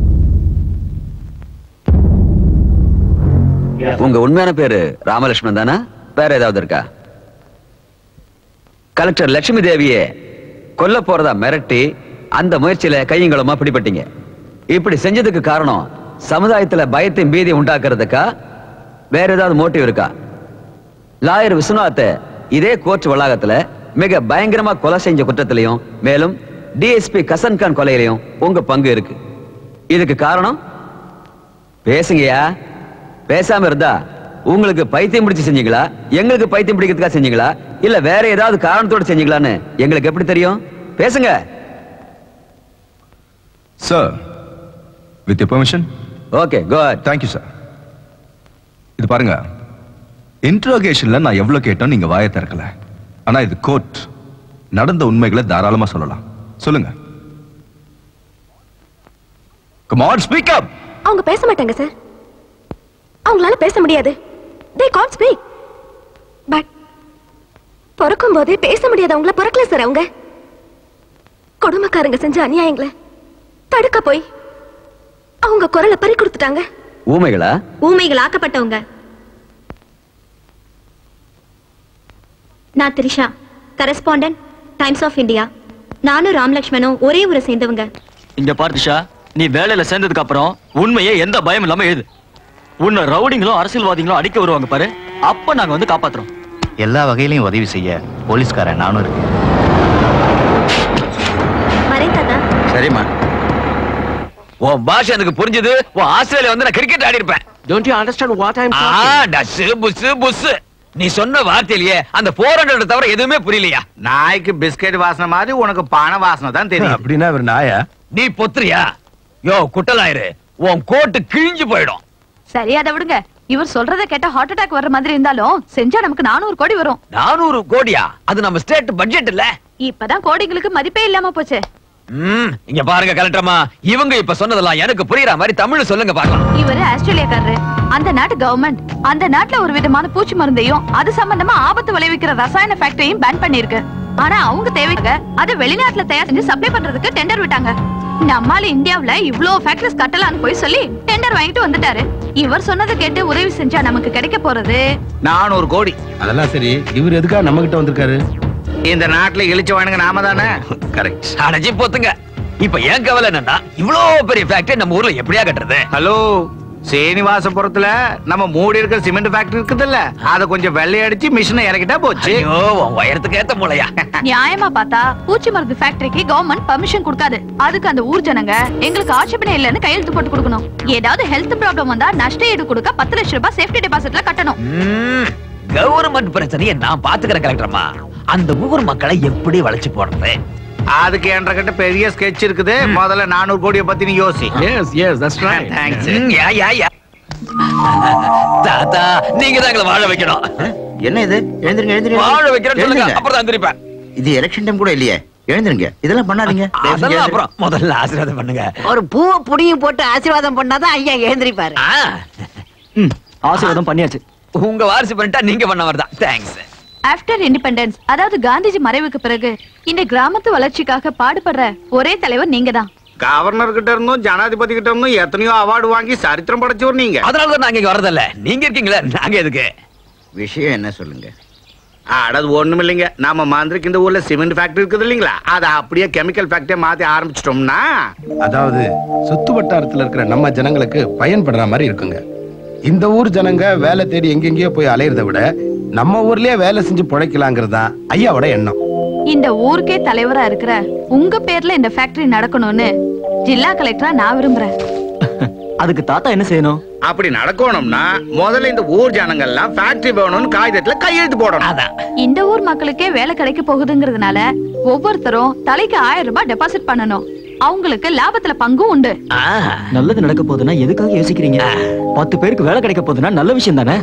உங்க உண்மையான பேரு ராமலட்சுமணன் தானே வேற ஏதாவது இருக்கா கலெக்டர் லட்சுமி தேவியே கொல்ல போறதா மிரட்டி அந்த முயற்சியில கையங்களமா பிடிபட்டீங்க இப்படி செஞ்சதுக்கு காரணம் சமுதாயத்துல பயத்தையும் பீதியை உண்டாக்குறதுக்கா வேற ஏதாவது மோட்டிவ் இருக்கா லாயர் விஸ்வநாத் இதே கோர்ட் வளாகத்துல மிக பயங்கரமா கொலை செஞ்ச குற்றத்திலையும் மேலும் டிஎஸ்பி கசன் கான் கொலையிலையும் உங்க பங்கு இருக்கு இதுக்கு காரணம் பேசுங்கயா பேசாம இருந்தா உங்களுக்கு பைத்தியம் பிடிச்சு செஞ்சீங்களா எங்களுக்கு பைத்தியம் பிடிக்கிறதுக்காக செஞ்சீங்களா இல்ல வேற ஏதாவது காரணத்தோட செஞ்சீங்களான்னு எங்களுக்கு எப்படி தெரியும் பேசுங்க sir with you permission okay good thank you sir இது பாருங்க இன்ட்ரோகேஷன்ல நான் எவ்வளவு கேட்டோம் நீங்க வாயை திறக்கல ஆனா இது கோர்ட் நடந்த உண்மைகளை தாராளமா சொல்லலாம் சொல்லுங்க Come on, speak up. அவங்க பேச மாட்டாங்க சார் அவங்களால பேச முடியாது தே காண்ட் ஸ்பீக் பட் பிறக்கும் போதே பேச முடியாது அவங்கள பிறக்கல சார் அவங்க கொடுமைக்காரங்க செஞ்ச அநியாயங்களை தடுக்க போய் அவங்க குரலை பறி கொடுத்துட்டாங்க ஊமைகளா ஊமைகள் ஆக்கப்பட்டவங்க நான் Trisha correspondent times of India நானும் ராமலக்ஷ்மணும் ஒரே ஊரை சேர்ந்தவங்க இங்க பார்த்திஷா நீ வேலையில சேர்ந்ததுக்கு அப்புறம் உண்மையே எந்த பயம் இல்லாம எழுது உன்னை ரவுடிங்களும் அரசியல்வாதிகளும் அடிக்க வருவாங்க பாரு அப்ப நாங்க வந்து காப்பாத்துறோம் எல்லா வகையிலையும் உதவி செய்ய போலீஸ்காரன் நானும் இருக்கேன் வரேன் தாத்தா சரிம்மா உன் பாஷை எனக்கு புரிஞ்சது உன் ஆஸ்திரேலியா வந்து நான் கிரிக்கெட் ஆடி இருப்பேன் Don't you understand what I'm ah talking? டஸ் புஸ் புஸ் நீ சொன்ன வார்த்தையிலேயே அந்த போர் ஹண்ட்ரட் தவிர எதுவுமே புரியலையா நாய்க்கு பிஸ்கெட் வாசனை மாதிரி உனக்கு பண வாசனை தான் தெரியும் அப்படின்னா இவர் நாயா நீ பொத்துறியா யோ குட்டலாயிரு உன் கோட்டு கிழிஞ்சு போயிடும் சரி அதை விடுங்க இவர் சொல்றத கேட்டா ஹார்ட் அட்டாக் வர்ற மாதிரி இருந்தாலும் செஞ்சா நமக்கு நானூறு கோடி வரும் நானூறு கோடியா அது நம்ம ஸ்டேட் பட்ஜெட் இல்ல இப்பதான் கோடிங்களுக்கு மதிப்பே இல்லாம போச்சு ம் இங்க பாருங்க கலெக்டர்மா இவங்க இப்ப சொன்னதெல்லாம் எனக்கு புரியுற மாதிரி தமிழ் சொல்லுங்க பார்க்கலாம் இவரு ஆஸ்திரேலியாக்காரரு அந்த நாட்டு கவர்மெண்ட் அந்த நாட்டுல ஒரு விதமான பூச்சி மருந்தையும் அது சம்பந்தமா ஆபத்து விளைவிக்கிற ரசாயன ஃபேக்டரியும் பேன் பண்ணிருக்கு ஆனா அவங்க தேவைக்கு அதை வெளிநாட்டுல தயார் செஞ்சு சப்ளை பண்றதுக்கு டெண்டர் விட்டாங்க நம்மால இந்தியாவுல இவ்ளோ ஃபேக்டரிஸ் கட்டலாம்னு போய் சொல்லி டெண்டர் வாங்கிட்டு வந்துட்டாரு இவர் சொன்னதை கேட்டு உதவி செஞ்சா நமக்கு கிடைக்க போறது நானூறு கோடி அதெல்லாம் சரி இவர் எதுக்காக நம்ம கிட்ட வந்திருக்காரு இந்த நாட்டுல இழிச்சவானுங்க நாம தானே கரெக்ட் அடைச்சி போத்துங்க இப்ப ஏன் கவலை என்னன்னா இவ்வளவு பெரிய ஃபேக்டரி நம்ம ஊர்ல எப்படியா கட்டுறது ஹலோ சீனிவாசபுரத்துல நம்ம மூடி இருக்கிற சிமெண்ட் ஃபேக்டரி இருக்குதுல்ல அத கொஞ்சம் வெள்ளையடிச்சு மிஷினை இறக்கிட்டா போச்சு ஐயோ உன் உயரத்துக்கு ஏத்த மூளையா நியாயமா பார்த்தா பூச்சி மருந்து ஃபேக்டரிக்கு கவர்மெண்ட் பர்மிஷன் கொடுக்காது அதுக்கு அந்த ஊர் ஜனங்க எங்களுக்கு ஆட்சேபனை இல்லைன்னு கையெழுத்து போட்டு கொடுக்கணும் ஏதாவது ஹெல்த் ப்ராப்ளம் வந்தா நஷ்ட ஈடு கொடுக்க பத்து லட்சம் ரூபாய் சேஃப்டி டெபாசிட்ல கட்டணும் கவர்மெண்ட் பிரச்சனையை நான் பாத்துக்கிறேன் கலெக்டர்மா அந்த ஊர் மக்களை எப்படி வளைச்சு போடுறது அதுக்கு என்ற கிட்ட பெரிய ஸ்கெட்ச் இருக்குது முதல்ல நானூறு கோடியை பத்தி நீ யோசி yes yes that's right thanks ம், யா, யா, யா. தாத்தா நீங்க தான் எங்களை வாழ வைக்கணும் என்ன இது எழுந்திருங்க எழுந்திருங்க வாழ வைக்கிறேன்னு சொல்லுங்க எழுந்திருங்க. அப்புறம் தான் எந்திரிப்பேன் இது எலெக்ஷன் டைம் கூட இல்லையே எழுந்திருங்க இதெல்லாம் பண்ணாதீங்க தயவு செஞ்சு அதெல்லாம் எழுந்திருங்க. அப்புறம் முதல்ல ஆசீர்வாதம் பண்ணுங்க ஒரு பூவை புடியும் போட்டு ஆசீர்வாதம் பண்ணாதான் ஐயா எழுந்திருப்பாரு ஆசீர்வாதம் பண்ணியாச்சு உங்க வாரிசு பண்ணிட்டா நீங்க பண்ண வரதான் தேங்க்ஸ் ஆஃப்டர் இண்டிபெண்டன்ஸ் அதாவது காந்திஜி மறைவுக்கு பிறகு இந்த கிராமத்து வளர்ச்சிக்காக பாடுபடுற ஒரே தலைவர் நீங்க தான் கவர்னர் கிட்ட இருந்தும் ஜனாதிபதி கிட்ட இருந்தும் எத்தனையோ அவார்டு வாங்கி சரித்திரம் படைச்சவர் நீங்க அதனால தான் நாங்க இங்க வரதில்ல நீங்க இருக்கீங்களே நாங்க எதுக்கு விஷயம் என்ன சொல்லுங்க அடது ஒண்ணும் இல்லைங்க நம்ம மந்திரிக்கு இந்த ஊர்ல சிமெண்ட் ஃபேக்டரி இருக்குது இல்லைங்களா அதை அப்படியே கெமிக்கல் ஃபேக்டரியை மாத்தி ஆரம்பிச்சிட்டோம்னா அதாவது சுத்து வட்டாரத்துல இருக்கிற நம்ம ஜனங்களுக்கு பயன்படுற மாதிரி இருக்குங்க இந்த ஊர் ஜனங்க வேலை தேடி எங்கெங்கேயோ போய் அலையறத விட நம்ம ஊர்லயே வேலை செஞ்சு பிழைக்கலாங்கிறது தான் ஐயாவோட எண்ணம் இந்த ஊருக்கே தலைவரா இருக்கிற உங்க பேர்ல இந்த ஃபேக்டரி நடக்கணும்னு ஜில்லா கலெக்டரா நான் விரும்புறேன் அதுக்கு தாத்தா என்ன செய்யணும் அப்படி நடக்கணும்னா முதல்ல இந்த ஊர் ஜனங்கள்லாம் ஃபேக்டரி வேணும்னு காகிதத்துல கையெழுத்து போடணும் அதான் இந்த ஊர் மக்களுக்கே வேலை கிடைக்க போகுதுங்கிறதுனால ஒவ்வொருத்தரும் தலைக்கு ஆயிரம் ரூபாய் டெபாசிட் பண்ணணும் அவங்களுக்கு லாபத்துல பங்கும் உண்டு நல்லது நடக்க போகுதுன்னா எதுக்காக யோசிக்கிறீங்க பத்து பேருக்கு வேலை கிடைக்க போகுதுன்னா நல்ல விஷயம் தானே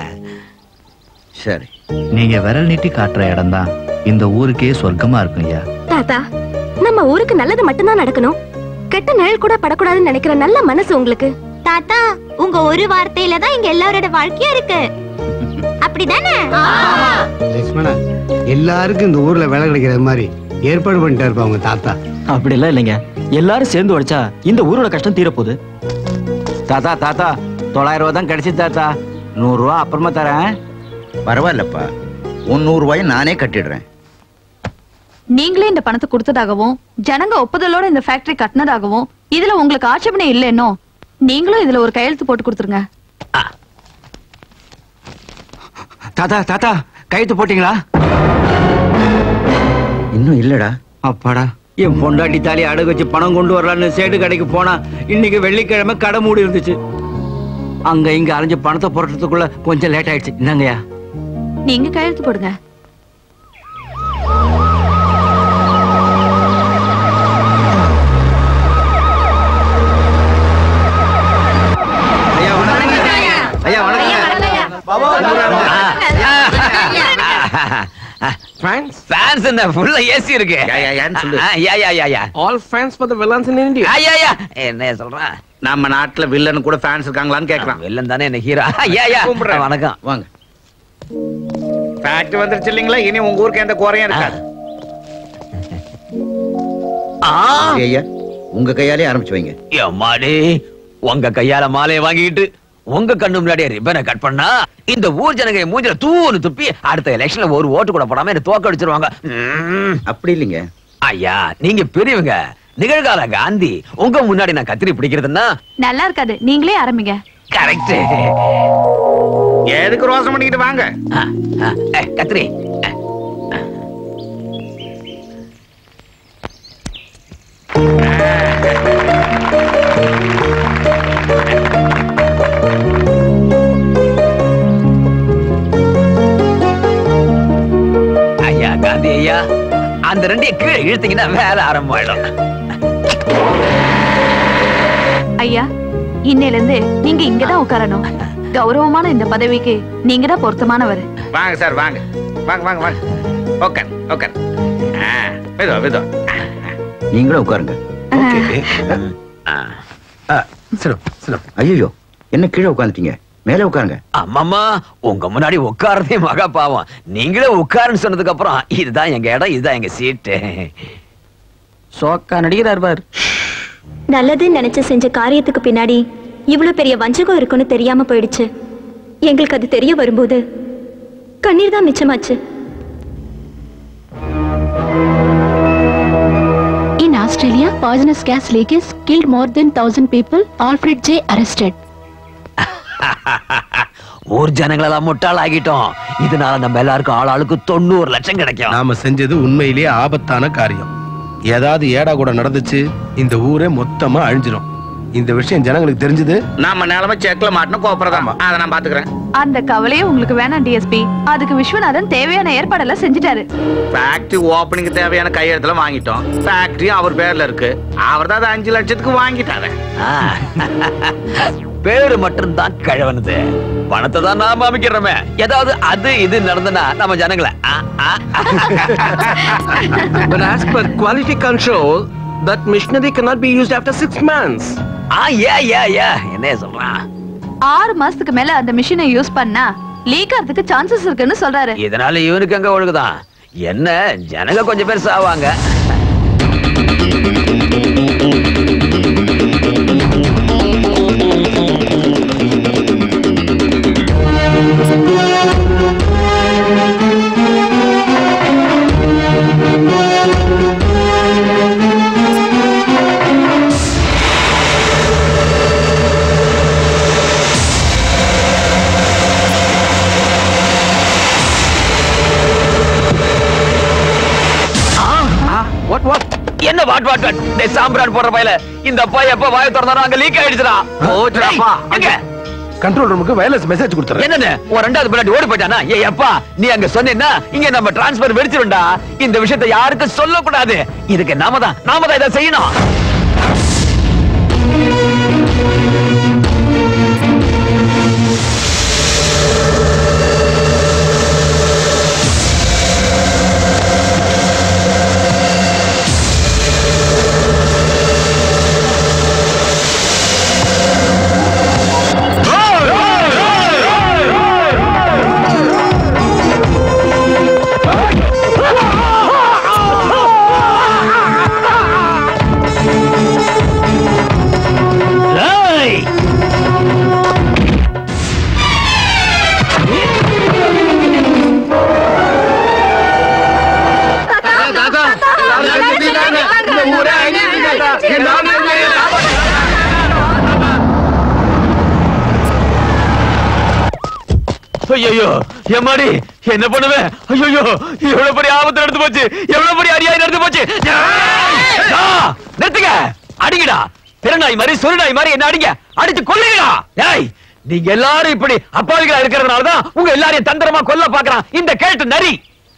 சரி நீங்க விரல் நீட்டி காட்டுற இடம் தான் இந்த ஊருக்கே சொர்க்கமா இருக்கும் ஐயா தாத்தா நம்ம ஊருக்கு நல்லது மட்டும்தான் நடக்கணும் கெட்ட நிழல் கூட படக்கூடாதுன்னு நினைக்கிற நல்ல மனசு உங்களுக்கு தாத்தா உங்க ஒரு வார்த்தையில தான் இங்க எல்லாரோட வாழ்க்கையும் இருக்கு அப்படிதானே லட்சுமணா எல்லாருக்கும் இந்த ஊர்ல வேலை கிடைக்கிற மாதிரி ஏற்பாடு பண்ணிட்டாரு இருப்பா அவங்க தாத்தா அப்படி எல்லாம் இல்லைங்க எல்லாரும் சேர்ந்து உழைச்சா இந்த ஊரோட கஷ்டம் தீரப்போகுது தாத்தா தாத்தா தொள்ளாயிரம் ரூபா தான் கிடைச்சி தாத்தா நூறு ரூபா அப்புறமா தரேன் பரவாயில்லப்பா உன் நூறு ரூபாயை நானே கட்டிடுறேன் நீங்களே இந்த பணத்தை கொடுத்ததாகவும் ஜனங்க ஒப்புதலோட இந்த ஃபேக்டரி கட்டினதாகவும் இதுல உங்களுக்கு ஆட்சேபனை இல்லைன்னோ நீங்களும் இதுல ஒரு கையெழுத்து போட்டு கொடுத்துருங்க தாத்தா தாத்தா கைத்து போட்டீங்களா இன்னும் இல்லடா அப்பாடா என் பொண்டாட்டி தாலி அடகு வச்சு பணம் கொண்டு வரலான்னு சேடு கடைக்கு போனா இன்னைக்கு வெள்ளிக்கிழமை கடை மூடி இருந்துச்சு அங்க இங்க அலைஞ்சு பணத்தை புரட்டுறதுக்குள்ள கொஞ்சம் லேட் ஆயிடுச்சு என்னங்கய்யா நீங்க கையெழுத்து போடுங்க ஐயா Fans? Fans என்ன full ஆ AC இருக்கு. சொல்லு. ஆ, யா, யா, யா, யா. All fans for the villains in India. ஆ, யா, யா. என்ன சொல்றான்? நம்ம நாட்டுல வில்லன் கூட ஃபேன்ஸ் இருக்காங்களான்னு கேக்குறான் வில்லன் தானே என்ன ஹீரோ யா யா கும்பிடுறேன். வணக்கம் வாங்க ஃபேக்ட் வந்துருச்சு இல்லைங்களா இனி உங்க ஊருக்கு எந்த குறையும் இருக்காது ஐயா உங்க கையாலே ஆரம்பிச்சு வைங்க எம்மாடி உங்க கையால மாலையை வாங்கிட்டு உங்க கண்ணு முன்னாடியே ரிப்பனை கட் பண்ணா இந்த ஊர் ஜனங்க என் மூஞ்சில தூணு துப்பி அடுத்த எலெக்ஷன்ல ஒரு ஓட்டு கூட போடாம என்ன தோக்க அடிச்சிருவாங்க அப்படி இல்லைங்க ஐயா நீங்க பெரியவங்க நிகழ்கால காந்தி உங்க முன்னாடி நான் கத்திரி பிடிக்கிறதுன்னா நல்லா இருக்காது நீங்களே ஆரம்பிங்க கரெக்ட் எதுக்கு ரோசம் பண்ணிக்கிட்டு வாங்க கத்திரி ஐயா காந்தி ஐயா அந்த ரெண்டையும் கீழே இழுத்தீங்கன்னா வேலை ஆரம்பமாயிடும் ஐயா இன்னையில இருந்து நீங்க இங்கதான் உட்காரணும் கௌரவமான இந்த பதவிக்கு நீங்க தான் பொருத்தமானவர் வாங்க சார் வாங்க வாங்க வாங்க வாங்க ஓகே ஓகே விதோ விதோ நீங்களும் உட்காருங்க ஐயோ என்ன கீழே உட்காந்துட்டீங்க மேலே உட்காருங்க அம்மம்மா உங்க முன்னாடி உட்காரதே மகா பாவம் நீங்களே உட்காருன்னு சொன்னதுக்கு அப்புறம் இதுதான் எங்க இடம் இதுதான் எங்க சீட்டு சோக்கா நடிகரார் பார் நல்லதுன்னு நினைச்சு செஞ்ச காரியத்துக்கு பின்னாடி இவ்வளவு பெரிய வஞ்சகம் இருக்குன்னு தெரியாம போயிடுச்சு எங்களுக்கு அது தெரிய வரும்போது கண்ணீர் தான் மிச்சமாச்சு In Australia, poisonous gas leakage killed more than 1000 people. Alfred J. arrested. ஊர் ஜனங்களெல்லாம் முட்டாள் ஆகிட்டோம் இதனால நம்ம எல்லாருக்கும் ஆள் ஆளுக்கு தொண்ணூறு லட்சம் கிடைக்கும் நாம செஞ்சது உண்மையிலேயே ஆபத்தான காரியம் ஏதாவது ஏடா கூட நடந்துச்சு இந்த ஊரே மொத்தமா அழிஞ்சிரும் இந்த விஷயம் ஜனங்களுக்கு தெரிஞ்சது நம்ம நிலைமை செக்ல மாட்டணும் கோபுரதாமா அதை நான் பாத்துக்கிறேன் அந்த கவலையே உங்களுக்கு வேணாம் டிஎஸ்பி அதுக்கு விஸ்வநாதன் தேவையான ஏற்பாடெல்லாம் செஞ்சுட்டாரு ஃபேக்டரி ஓப்பனிங் தேவையான கையெழுத்துல வாங்கிட்டோம் ஃபேக்டரி அவர் பேர்ல இருக்கு அவர் தான் அதை அஞ்சு லட்சத்துக்கு வாங்கிட்டாரு ஆ. பேரு மட்டும்தான் கழவனுது பணத்தை தான் நாம அமைக்கிறோமே ஏதாவது அது இது நடந்தனா நம்ம ஜனங்களை ஆ, ஆ, But as per quality control, that machinery cannot be used after six months. ஆ ஏ ஏ ஏ என்ன சொல்றான் ஆறு மாசத்துக்கு மேல அந்த மிஷினை யூஸ் பண்ணா லீக் ஆகிறதுக்கு சான்சஸ் இருக்குன்னு சொல்றாரு இதனால இவனுக்கு அங்க ஒழுகுதான் என்ன ஜனங்க கொஞ்சம் பேர் சாவாங்க What what? என்ன வாட் வாட் வாட் டேய் சாம்பிரான் போடுற பையல இந்த பைய எப்ப வாய திறந்தாரோ அங்க லீக் ஆயிடுச்சுடா போச்சுடாப்பா. டேய், எங்க கண்ட்ரோல் ரூமுக்கு வயர்லெஸ் மெசேஜ் கொடுத்துறேன் என்னன்னு ஒரு ரெண்டாவது பிள்ளாடி ஓடி போயிட்டானா ஏய் அப்பா நீ அங்க சொன்னேன்னா இங்க நம்ம டிரான்ஸ்பர் வெடிச்சிருண்டா இந்த விஷயத்தை யாருக்கும் சொல்லக்கூடாது இதுக்கு நாம தான் நாம தான் இதை செய்யணும் ஐயோ எம்மாடி என்ன பண்ணுவேன் ஐயோ எவ்வளவு பெரிய ஆபத்து நடந்து போச்சு எவ்வளவு பெரிய அநியாயம் நடந்து போச்சு ஆ, நிறுத்துங்க அடிங்கடா திருநாய் மாதிரி சொருநாய் மாதிரி என்ன அடிங்க அடிச்சு கொல்லுங்கடா ஏய் நீங்க எல்லாரும் இப்படி அப்பாவிகளா இருக்கிறதுனால தான் உங்க எல்லாரையும் தந்திரமா கொல்ல பாக்குறான் இந்த கேட்டு நரி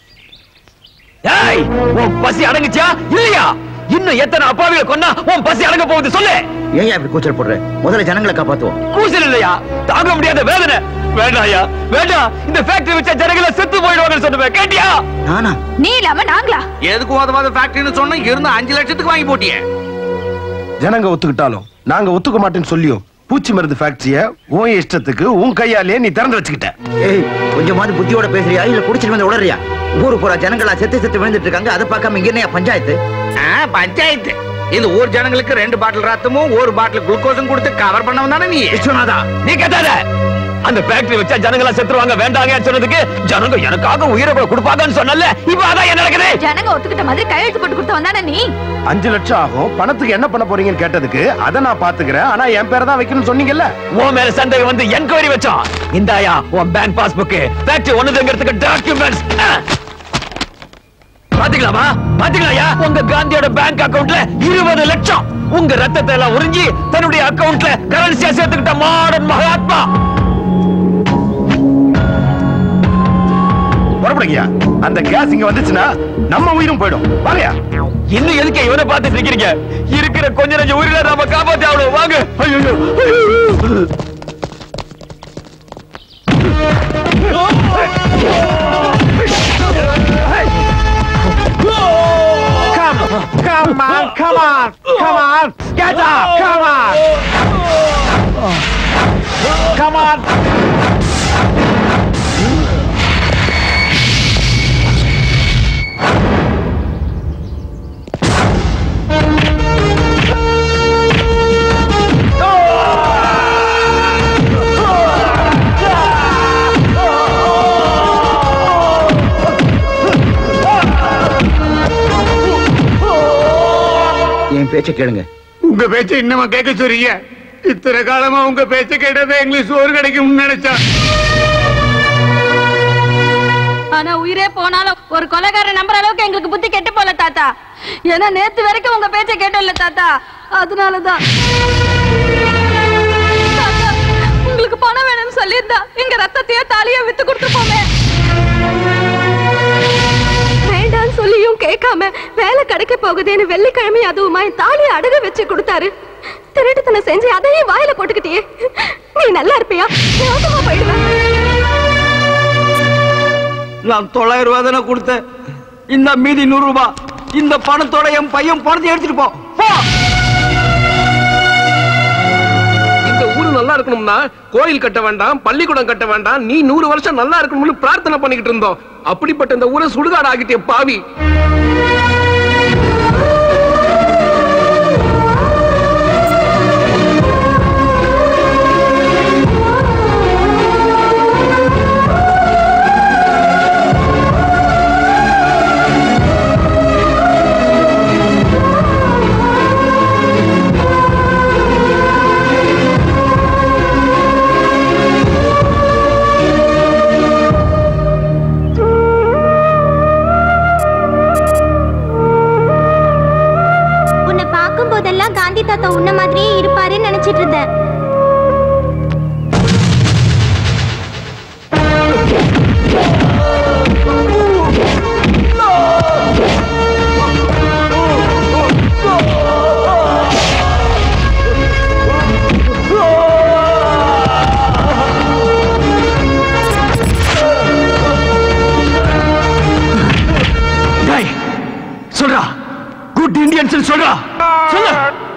ஏய் உன் பசி அடங்குச்சா இல்லையா இன்னும் எத்தனை அப்பாவிகளை கொன்னா உன் பசி அடங்க போகுது சொல்லு ஏன் இப்படி கூச்சல் போடுற முதல்ல ஜனங்களை காப்பாத்துவோம் கூசல் இல்லையா தாங்க முடியாத வேதனை வேண்டாம் ஐயா வேண்டாம் இந்த ஃபேக்டரி வச்ச ஜனங்களை செத்து போயிடுவாங்கன்னு சொன்னேன் கேட்டியா நானா நீ இல்லாம நாங்களா எதுக்கு உதவாத ஃபேக்டரின்னு சொன்னா இருந்த அஞ்சு லட்சத்துக்கு வாங்கி போட்டியே ஜனங்க ஒத்துக்கிட்டாலும் நாங்க ஒத்துக்க மாட்டேன்னு சொல்லியும் பூச்சி மருந்து ஃபேக்டரிய உன் இஷ்டத்துக்கு உன் கையாலே நீ திறந்து வச்சுக்கிட்ட ஏய் கொஞ்சமாவது புத்தியோட பேசுறியா இல்ல குடிச்சிட்டு வந்து உளறியா ஊரு பூரா ஜனங்களா செத்து செத்து விழுந்துட்டு இருக்காங்க அதை பார்க்காம இங்க என்ன பஞ்சாயத்து ஆ, பஞ்சாயத்து இந்த ஊர் ஜனங்களுக்கு ரெண்டு பாட்டில் ரத்தமும் ஒரு பாட்டில் குளுக்கோஸும் கொடுத்து கவர் பண்ணவன் தானே நீ விஸ்வநாதா நீ கேட்டாத அந்த ஃபேக்டரி வச்சா ஜனங்களா செத்துருவாங்க வேண்டாங்க சொன்னதுக்கு ஜனங்க எனக்காக உயிரை கூட கொடுப்பாங்கன்னு சொன்னல இப்ப அதான் என்ன நடக்குது ஜனங்க ஒத்துக்கிட்ட மாதிரி கையெழுத்து போட்டு கொடுத்த வந்தானே நீ அஞ்சு லட்சம் ஆகும் பணத்துக்கு என்ன பண்ண போறீங்கன்னு கேட்டதுக்கு அதை நான் பாத்துக்கிறேன் ஆனா என் பேரை தான் வைக்கணும்னு சொன்னீங்கல்ல உன் மேல சந்தேகம் வந்து என்கொயரி வச்சான் இந்தாயா உன் பேங்க் பாஸ்புக் ஃபேக்டரி ஒண்ணுங்கிறதுக்கு டாக்குமெண்ட்ஸ் பாத்தீங்களாமா பாத்தீங்களாயா உங்க காந்தியோட பேங்க் அக்கவுண்ட்ல இருபது லட்சம் உங்க ரத்தத்தை எல்லாம் உறிஞ்சி தன்னுடைய அக்கவுண்ட்ல கரன்சியா சேர்த்துக்கிட்ட மாடர்ன் மகாத்மா புறப்படுங்கய்யா அந்த கேஸ் இங்க வந்துச்சுன்னா நம்ம உயிரும் போயிடும் வாங்கயா இன்னும் எதுக்கு இவனை பார்த்துட்டு இருக்கீங்க இருக்கிற கொஞ்ச நஞ்ச உயிரில நாம காப்பாத்தி ஆகணும் வாங்க ஐயோ Come, come on, come on, come on, get up, come on. Come on. என் பேச்ச கேளுங்க உங்க பேச்ச இன்னமா கேட்க சொல்றீங்க இத்தனை காலமா உங்க பேச்ச கேட்டதை எங்களுக்கு சோறு கிடைக்கும்னு நினைச்சா ஆனா உயிரே போனாலும் ஒரு கொலைகாரன் நம்புற அளவுக்கு எங்களுக்கு புத்தி கெட்டு போல தாத்தா ஏன்னா நேத்து வரைக்கும் உங்க பேச்ச கேட்டோம்ல தாத்தா அதனாலதான் தாத்தா, உங்களுக்கு பணம் வேணும்னு சொல்லியிருந்தா எங்க ரத்தத்தையோ தாலியோ வித்து கொடுத்துருப்போமே வேண்டான்னு சொல்லியும் கேட்காம வேலை கிடைக்க போகுதுன்னு வெள்ளிக்கிழமை அதுவுமா என் தாலியை அடகு வச்சு கொடுத்தாரு திருட்டுத்தனை செஞ்சு அதையே வாயில போட்டுக்கிட்டியே நீ நல்லா இருப்பியா நாசமா போயிடுவேன் நான் தொள்ளாயிரம் ரூபாய் தானே கொடுத்தேன் இந்த மீதி நூறு ரூபாய் இந்த பணத்தோட என் பையன் பணத்தை எடுத்துட்டு போ போ இந்த ஊரு நல்லா இருக்கணும்னா கோயில் கட்ட வேண்டாம் பள்ளிக்கூடம் கட்ட வேண்டாம் நீ நூறு வருஷம் நல்லா இருக்கணும்னு பிரார்த்தனை பண்ணிக்கிட்டு இருந்தோம் அப்படிப்பட்ட இந்த ஊரை சுடுகாடு ஆகிட்டே பாவி உன்னை பார்க்கும் போதெல்லாம் காந்தி தாத்தா உன்ன மாதிரியே இருப்பாருன்னு நினைச்சிட்டு இருந்தேன் டேய், சொல்றா குட் இந்தியன்ஸ் சொல்றா சொல்லு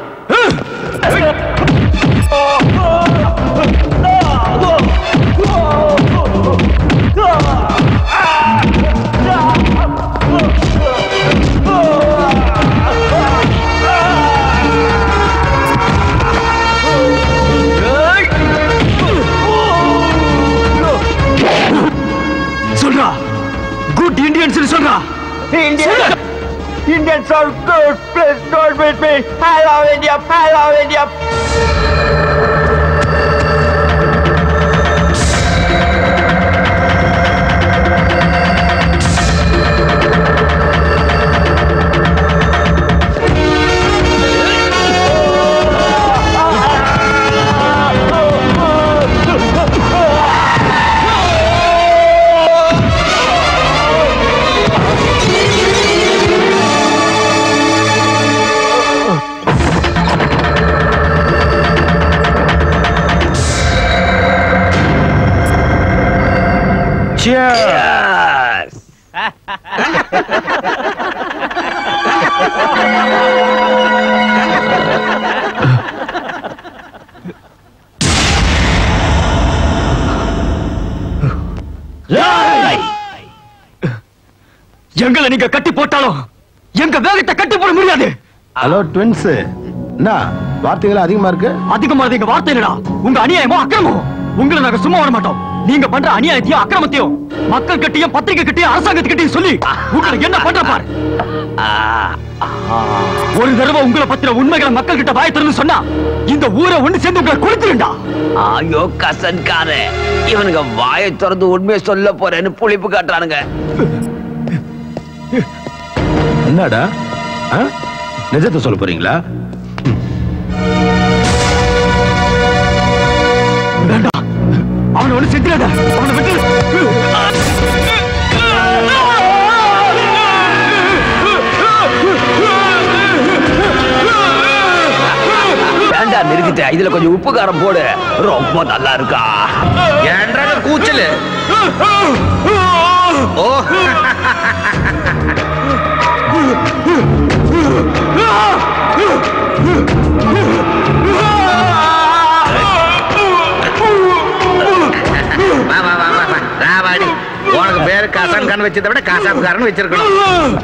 சொல்றா குட் இந்தியன்ஸ் சொல்றா Indians, Indians are good. Please God with me. I love India. I love India. Cheers. எங்களை நீங்க கட்டி போட்டாலும் எங்க வேகத்தை கட்டி போட முடியாது ஹலோ ட்வின்ஸ் என்ன வார்த்தைகள் அதிகமா இருக்கு அதிகமா எங்க வார்த்தை இல்லடா உங்க அநியாயமோ அக்கிரமோ உங்களை நாங்க சும்மா விட மாட்டோம் நீங்க பண்ற அநியாயத்தையும் அக்கிரமத்தையும் மக்கள் கிட்டயும் பத்திரிகை கிட்டயும் அரசாங்கத்துக்கிட்டையும் சொல்லி உங்களை என்ன பண்ற பாரு ஒரு தடவை உங்களை பத்தின உண்மைகளை மக்கள் கிட்ட வாய திறந்து சொன்னா இந்த ஊரை ஒண்ணு சேர்ந்து உங்களை கொடுத்துருண்டா ஐயோ கசன்காரே இவனுங்க வாயை திறந்து உண்மையை சொல்ல போறேன்னு புளிப்பு காட்டுறானுங்க என்னடா ஆ? நிஜத்தை சொல்ல போறீங்களா வேண்டாம் அவனை ஒண்ணு செஞ்சிடாத அவனை விட்டு ஏண்டா நிறுத்திட்ட இதுல கொஞ்சம் உப்பு காரம் போடு ரொம்ப நல்லா இருக்கா ஏன்றாங்க கூச்சலு ஓ வா வா வா வா வா ராவாடி உனக்கு பேரு கசான் கான் வச்சதை விட காசாப்காரன் வச்சிருக்கணும்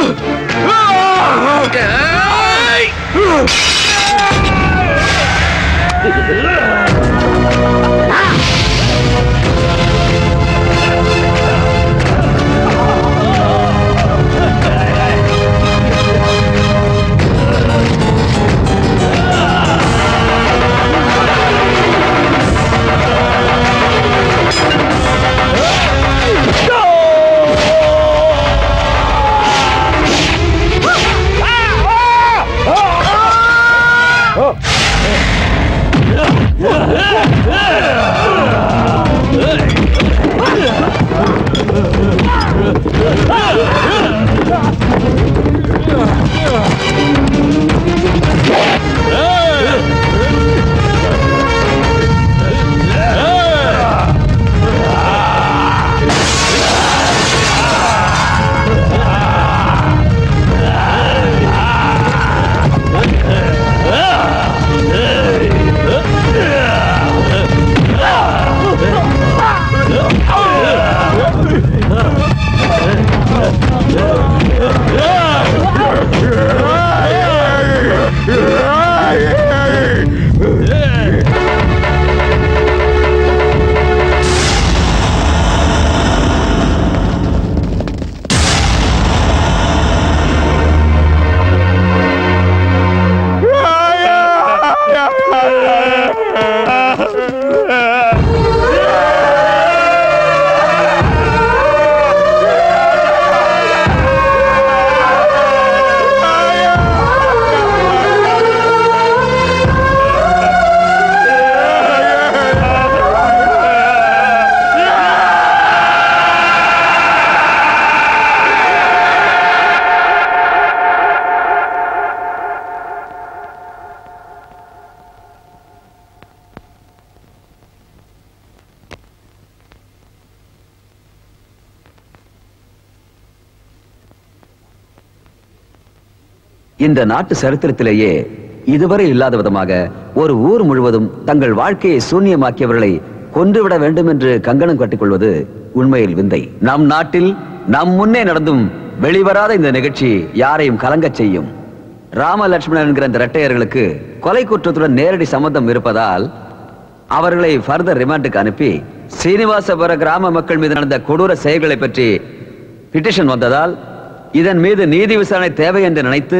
இந்த நாட்டு சரித்திரத்திலேயே இதுவரை இல்லாத விதமாக ஒரு ஊர் முழுவதும் தங்கள் வாழ்க்கையை சூன்யமாக்கியவர்களை கொன்றுவிட வேண்டும் என்று கங்கணம் கட்டிக்கொள்வது உண்மையில் விந்தை நம் நாட்டில் நம் முன்னே நடந்தும் வெளிவராத இந்த நிகழ்ச்சி யாரையும் கலங்கச் செய்யும் ராம லட்சுமணன் என்கிற இந்த இரட்டையர்களுக்கு கொலை குற்றத்துடன் நேரடி சம்பந்தம் இருப்பதால் அவர்களை ஃபர்தர் ரிமாண்டுக்கு அனுப்பி சீனிவாசபுர கிராம மக்கள் மீது நடந்த கொடூர செயல்களை பற்றி பிட்டிஷன் வந்ததால் இதன் மீது நீதி விசாரணை தேவை என்று நினைத்து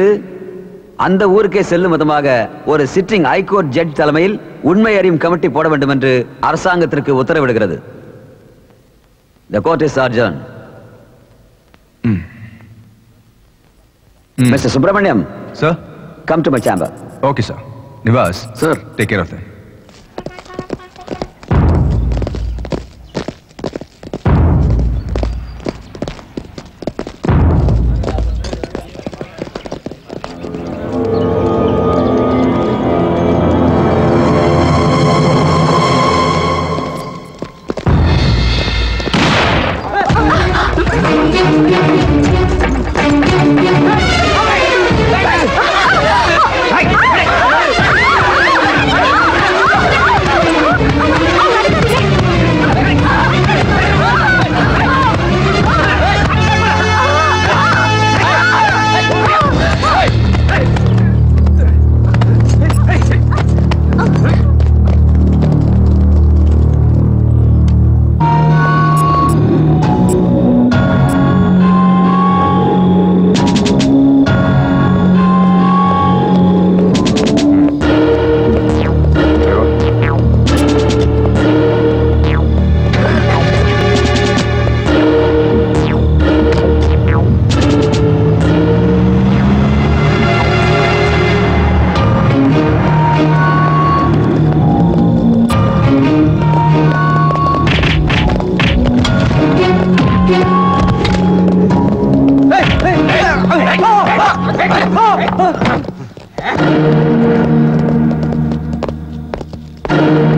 அந்த ஊருக்கே செல்லும் விதமாக ஒரு சிட்டிங் ஹைகோர்ட் ஜட்ஜ் தலைமையில் உண்மை அறியும் கமிட்டி போட வேண்டும் என்று அரசாங்கத்திற்கு உத்தரவிடுகிறது The court is adjourned. Mr. Subramaniam. Sir? Come to my chamber. Okay, sir. Nivas. Sir. Take care of them.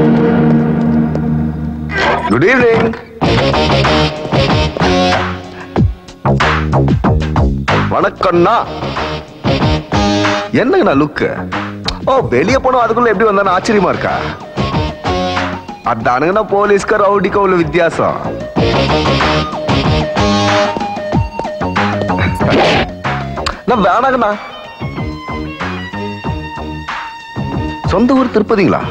Good evening வணக்கம்ண்ணா என்னங்கண்ணா லுக்கு ஓ வெளிய போனோம் அதுக்குள்ள எப்படி வந்தானு ஆச்சரியமா இருக்கா அதானுங்கண்ணா போலீஸ்க்கு ரவுடிக்கு உள்ள வித்தியாசம் நான் வேணாங்கண்ணா சொந்த ஊர் திருப்பதிங்களா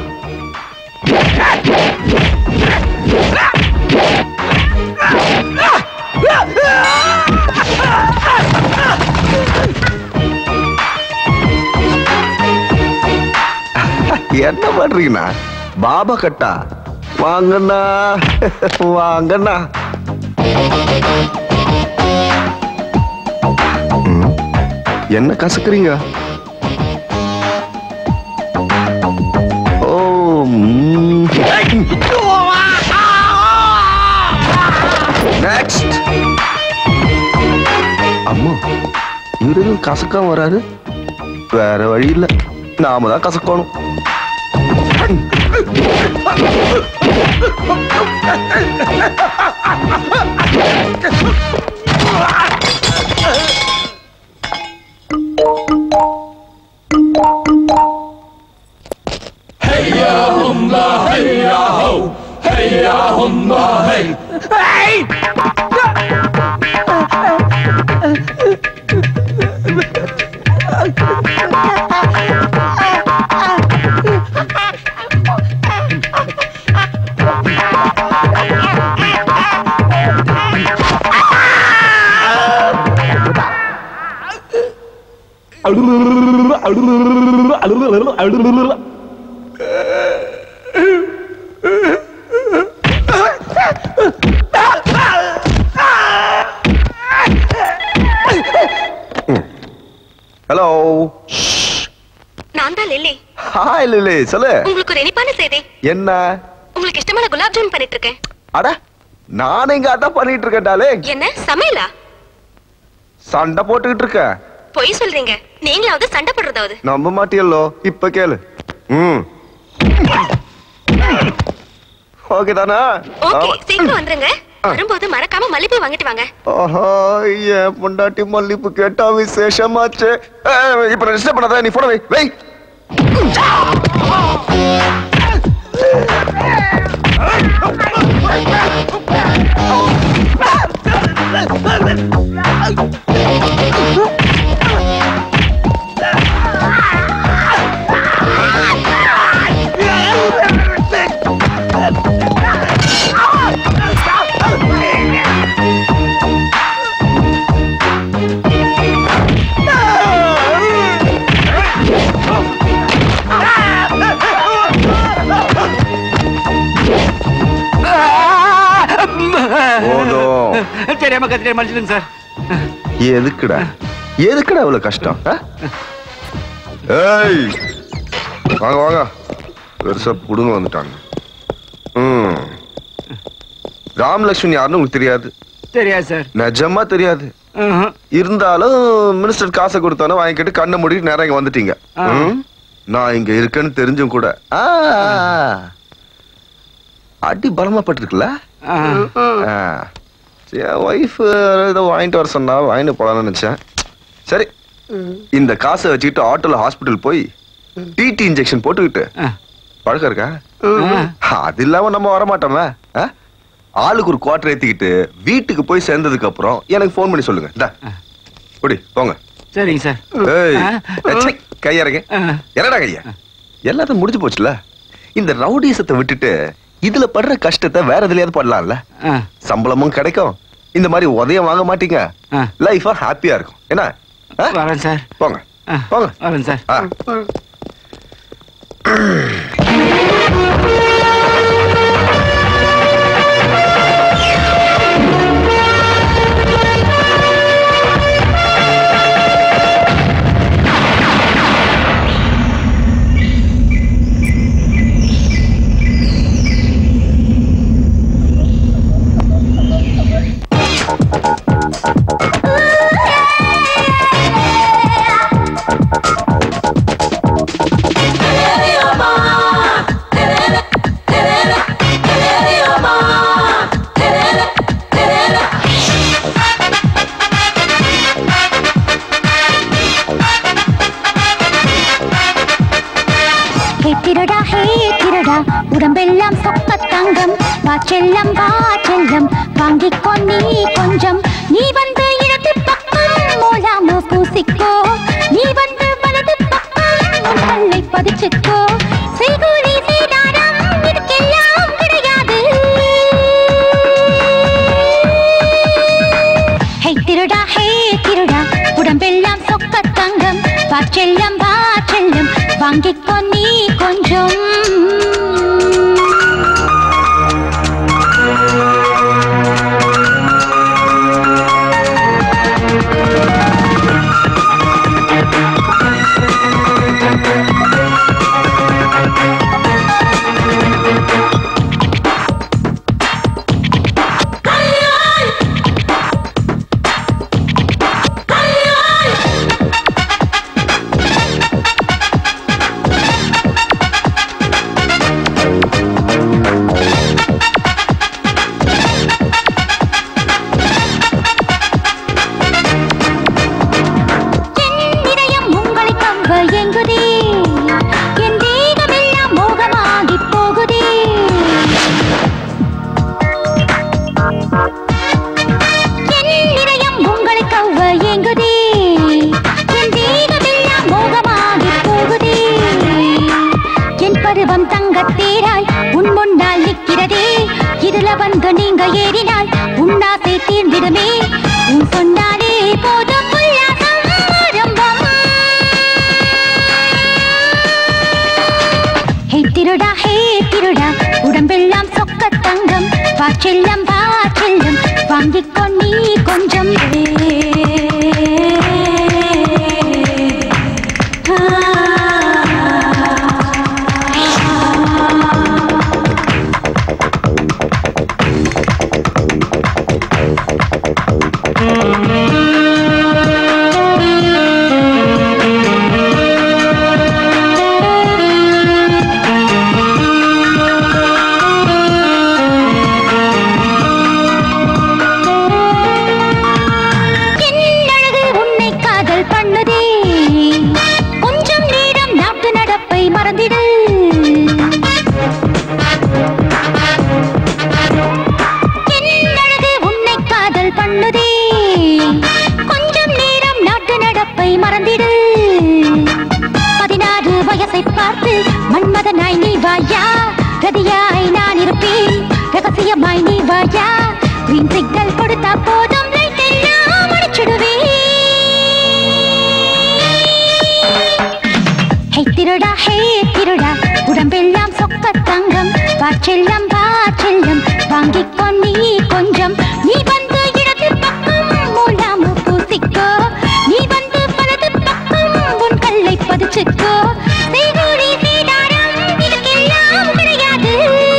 என்ன பண்றீங்கண்ணா பாபா கட்டா வாங்கண்ணா வாங்கண்ணா ம், என்ன கசக்குறீங்க ஓ நெக்ஸ்ட் அம்மா இவரு எதுவும் கசக்காம வராரு வேற வழி இல்ல நாம தான் கசக்கணும் ஹலோ நான் தான் லில்லி ஹாய் லிலி சொல்லு உங்களுக்கு ஒரு இனிப்பான செய்தி என்ன உங்களுக்கு இஷ்டமான குலாப் ஜாமுன் பண்ணிட்டு இருக்கேன் அட நானும் இங்க அதான் பண்ணிட்டு இருக்கேன்டாலே என்ன சமையலா சண்டை போட்டுக்கிட்டு இருக்க பொய் சொல்றீங்க நீங்களாவது சண்டை போடுறதாவது நம்ப மாட்டியல்லோ இப்ப கேளு ம் ஓகே தானா ஓகே சீக்கிரம் வந்துருங்க வரும்போது மறக்காம மல்லிப்பூ வாங்கிட்டு வாங்க ஆஹா என் பொண்டாட்டி மல்லிப்பு கேட்டா விசேஷமாச்சு ஏய், இப்ப ரெஜிஸ்டர் பண்ணாத நீ போன வை வை போதும் தெரியாம கத்திரியா மன்னிச்சிடுங்க சார் எதுக்குடா எதுக்குடா இவ்வளவு கஷ்டம் ஆ? ஏய் வாங்க வாங்க பெருசா புடுங்க வந்துட்டாங்க ம் ராமலட்சுமி யாருன்னு உங்களுக்கு தெரியாது தெரியாது சார் நிஜமா தெரியாது இருந்தாலும் மினிஸ்டர் காசை கொடுத்தானே வாங்கிக்கிட்டு கண்ணை மூடி நேரம் இங்க வந்துட்டீங்க ம்? நான் இங்க இருக்கேன்னு தெரிஞ்சும் கூட ஆ, அடி பலமா பட்டிருக்குல்ல ஆ. சரி, என் ஒய்ஃப் ஏதோ வாங்கிட்டு வர சொன்னா வாங்கிட்டு போலாம்னு நினைச்சேன் சரி இந்த காசை வச்சுக்கிட்டு ஆட்டோல ஹாஸ்பிட்டல் போய் டிடி இன்ஜெக்ஷன் போட்டுக்கிட்டு பழக்கம் இருக்கா அது இல்லாம நம்ம வர மாட்டோமே ஆ? ஆளுக்கு ஒரு குவார்டர் ஏத்திக்கிட்டு வீட்டுக்கு போய் சேர்ந்ததுக்கு அப்புறம் எனக்கு ஃபோன் பண்ணி சொல்லுங்க இந்தா குடி போங்க சரிங்க சார் ஏய் ஏச்சி, கையறங்க என்னடா கையா எல்லாத்தையும் முடிஞ்சு போச்சுல இந்த ரவுடிசத்தை விட்டுட்டு இதுல படுற கஷ்டத்தை வேற எதுலயாவது படலாம்ல சம்பளமும் கிடைக்கும் இந்த மாதிரி உதயம் வாங்க மாட்டீங்க லைஃபா ஹாப்பியா இருக்கும் என்ன ஆ? வரேன் சார் போங்க போங்க வரேன் சார் ஆ. Hey, சொக்க தங்கம் வா செல்லம் வா செல்லம் வாங்கிக்கோ நீ கொஞ்சம் நீ வந்து இடது பக்கம் மூலாம பூசிக்கோ நீ வந்து வலது பக்கம் உன் கல்லை பதிச்சுக்கோ செய்கூலி சேதாரம் இதுக்கெல்லாம் கிடையாது ஹே திருடா ஹே திருடா உடம்பெல்லாம் சொக்க தங்கம் வா செல்லம் வா செல்லம் வாங்கிக்கோ நீ கொஞ்சம் என் இதயம் உங்களை கம்ப எங்குதே என் தேகமெல்லாம் மோகமாகி போகுதே என் இதயம் உங்களை கவ்வ எங்குதே என் தேகமெல்லாம் மோகமாகி போகுதே என் பருவம் தங்கத்தேராய் உன் முன்னால் நிற்கிறதே இதுல வந்து நீங்க ஏறினால் உன்னாசை தீர்ந்திடுமே உன் சொன்னாலே போதும் உல்லாசம் ஆரம்பம் ஹே திருடா ஹே திருடா உடம்பெல்லாம் சொக்க தங்கம் வா செல்லம் வா செல்லம் வாங்கிக்கோ நீ கொஞ்சம் என் அழகு உன்னை காதல் பண்ணுதே கொஞ்சம் நேரம் நாட்டு நடப்பை மறந்திடு என் அழகு உன்னை காதல் பண்ணுதே கொஞ்சம் நேரம் நாட்டு நடப்பை மறந்திடு பதினாறு வயசை பார்த்து மன்மதனாய் நீ வாயா கதியாய் நான் இருப்பேன் ரகசியமாய் நீ வாயா கிரீன் சிக்னல் கொடுத்தா போதும் லைட் எல்லாம் அடிச்சிடுவேன் ஹே திருடா ஹே திருடா உடம்பெல்லாம் சொக்க தங்கம் வா செல்லம் வா செல்லம் வாங்கிக்கோ நீ கொஞ்சம் நீ வந்து இடது பக்கம் மூலாம பூசிக்கோ நீ வந்து வலது பக்கம் உன் கல்லை பதிச்சுக்கோ செய்கூலி சேதாரம் இதுக்கெல்லாம் கிடையாது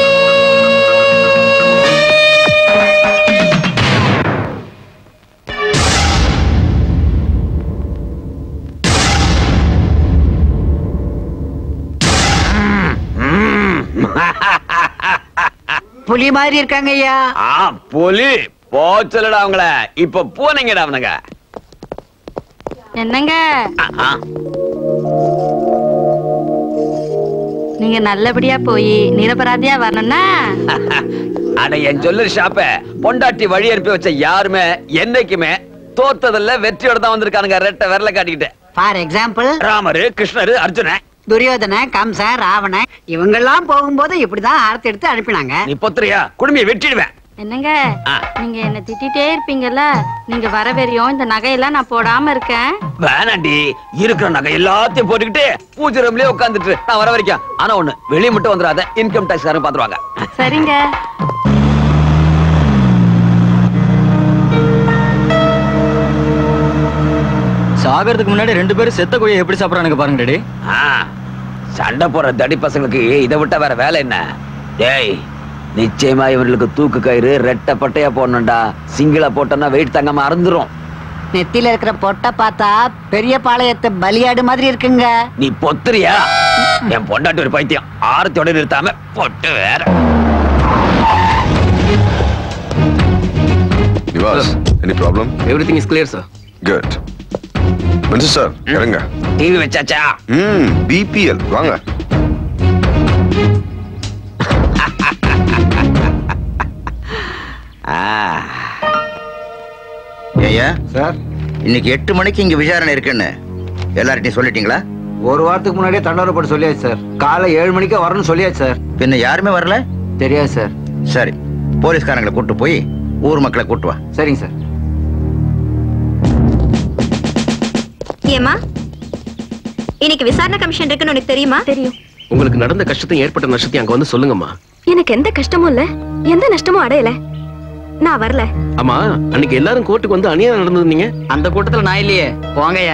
புலி மாதிரி இருக்காங்க ஐயா ஆ புலி போச்சலடா அவங்கள இப்ப பூனைங்கடா அவனுங்க என்னங்க ஆ, நீங்க நல்லபடியா போய் நிரபராதியா வரணும்னா அட என் ஜுவல்லரி ஷாப்ப பொண்டாட்டி வழி அனுப்பி வச்ச யாருமே என்னைக்குமே தோத்ததில்ல வெற்றியோட தான் வந்திருக்கானுங்க ரெட்டை விரல காட்டிக்கிட்டு ஃபார் எக்ஸாம்பிள் ராமரு கிருஷ்ணரு அர்ஜுன துரியோதன கம்ச ராவண இவங்கெல்லாம் போகும்போது இப்படிதான் ஆரத்தி எடுத்து அனுப்பினாங்க நீ பொத்துறியா குடுமையை வெட்டிடுவேன் என்னங்க ஆ. நீங்க என்ன திட்டிட்டே இருப்பீங்கல்ல நீங்க வர வரையும் இந்த நகையெல்லாம் நான் போடாம இருக்கேன் வேணாண்டி இருக்கிற நகை எல்லாத்தையும் போட்டுக்கிட்டு பூஜை ரூம்லயே உட்காந்துட்டு நான் வர வரைக்கும் ஆனா ஒண்ணு வெளிய மட்டும் வந்துடாத இன்கம் டாக்ஸ் காரங்க பாத்துருவாங்க சரிங்க சாகறதுக்கு முன்னாடி ரெண்டு பேரும் செத்த கோழியை எப்படி சாப்பிடறானுங்க பாருங்க டேடி ஆ, சண்டை போடுற தடி பசங்களுக்கு இதை விட்டா வேற வேலை என்ன டேய் நிச்சயமா இவர்களுக்கு தூக்கு கயிறு ரெட்டை பட்டையா போடணும்டா சிங்கிளா போட்டோம்னா வெயிட் தங்காம அறந்துரும் நெத்தியில இருக்கிற பொட்டை பார்த்தா பெரிய பாளையத்தை பலியாடு மாதிரி இருக்குங்க நீ பொத்துறியா என் பொண்டாட்டி ஒரு பைத்தியம் ஆரத்தோட நிறுத்தாம பொட்டு வேற Nivas any problem everything is clear sir good மன்சு சார் இறங்க டிவி வச்சாச்சா ம் பிபிஎல் வாங்க ஐயா சார் இன்னைக்கு எட்டு மணிக்கு இங்க விசாரணை இருக்குன்னு எல்லார்ட்டையும் சொல்லிட்டீங்களா ஒரு வாரத்துக்கு முன்னாடியே தண்டோரப்பட்டு சொல்லியாச்சு சார் காலை ஏழு மணிக்கு வரணும்னு சொல்லியாச்சு சார் பின்ன யாருமே வரல தெரியாது சார் சரி போலீஸ்காரங்களை கூட்டு போய் ஊர் மக்களை கூட்டு வா சரிங்க சார் ஏமா இன்னைக்கு விசாரணை கமிஷன் இருக்குன்னு உனக்கு தெரியுமா தெரியும் உங்களுக்கு நடந்த கஷ்டத்தையும் ஏற்பட்ட நஷ்டத்தையும் அங்க வந்து சொல்லுங்கம்மா எனக்கு எந்த கஷ்டமும் இல்ல எந்த நஷ்டமும் அடையல நான் வரல ஆமா அன்னைக்கு எல்லாரும் கோர்ட்டுக்கு வந்து அநியாயம் நடந்தது அந்த கூட்டத்துல நான் இல்லையே போங்கய்யா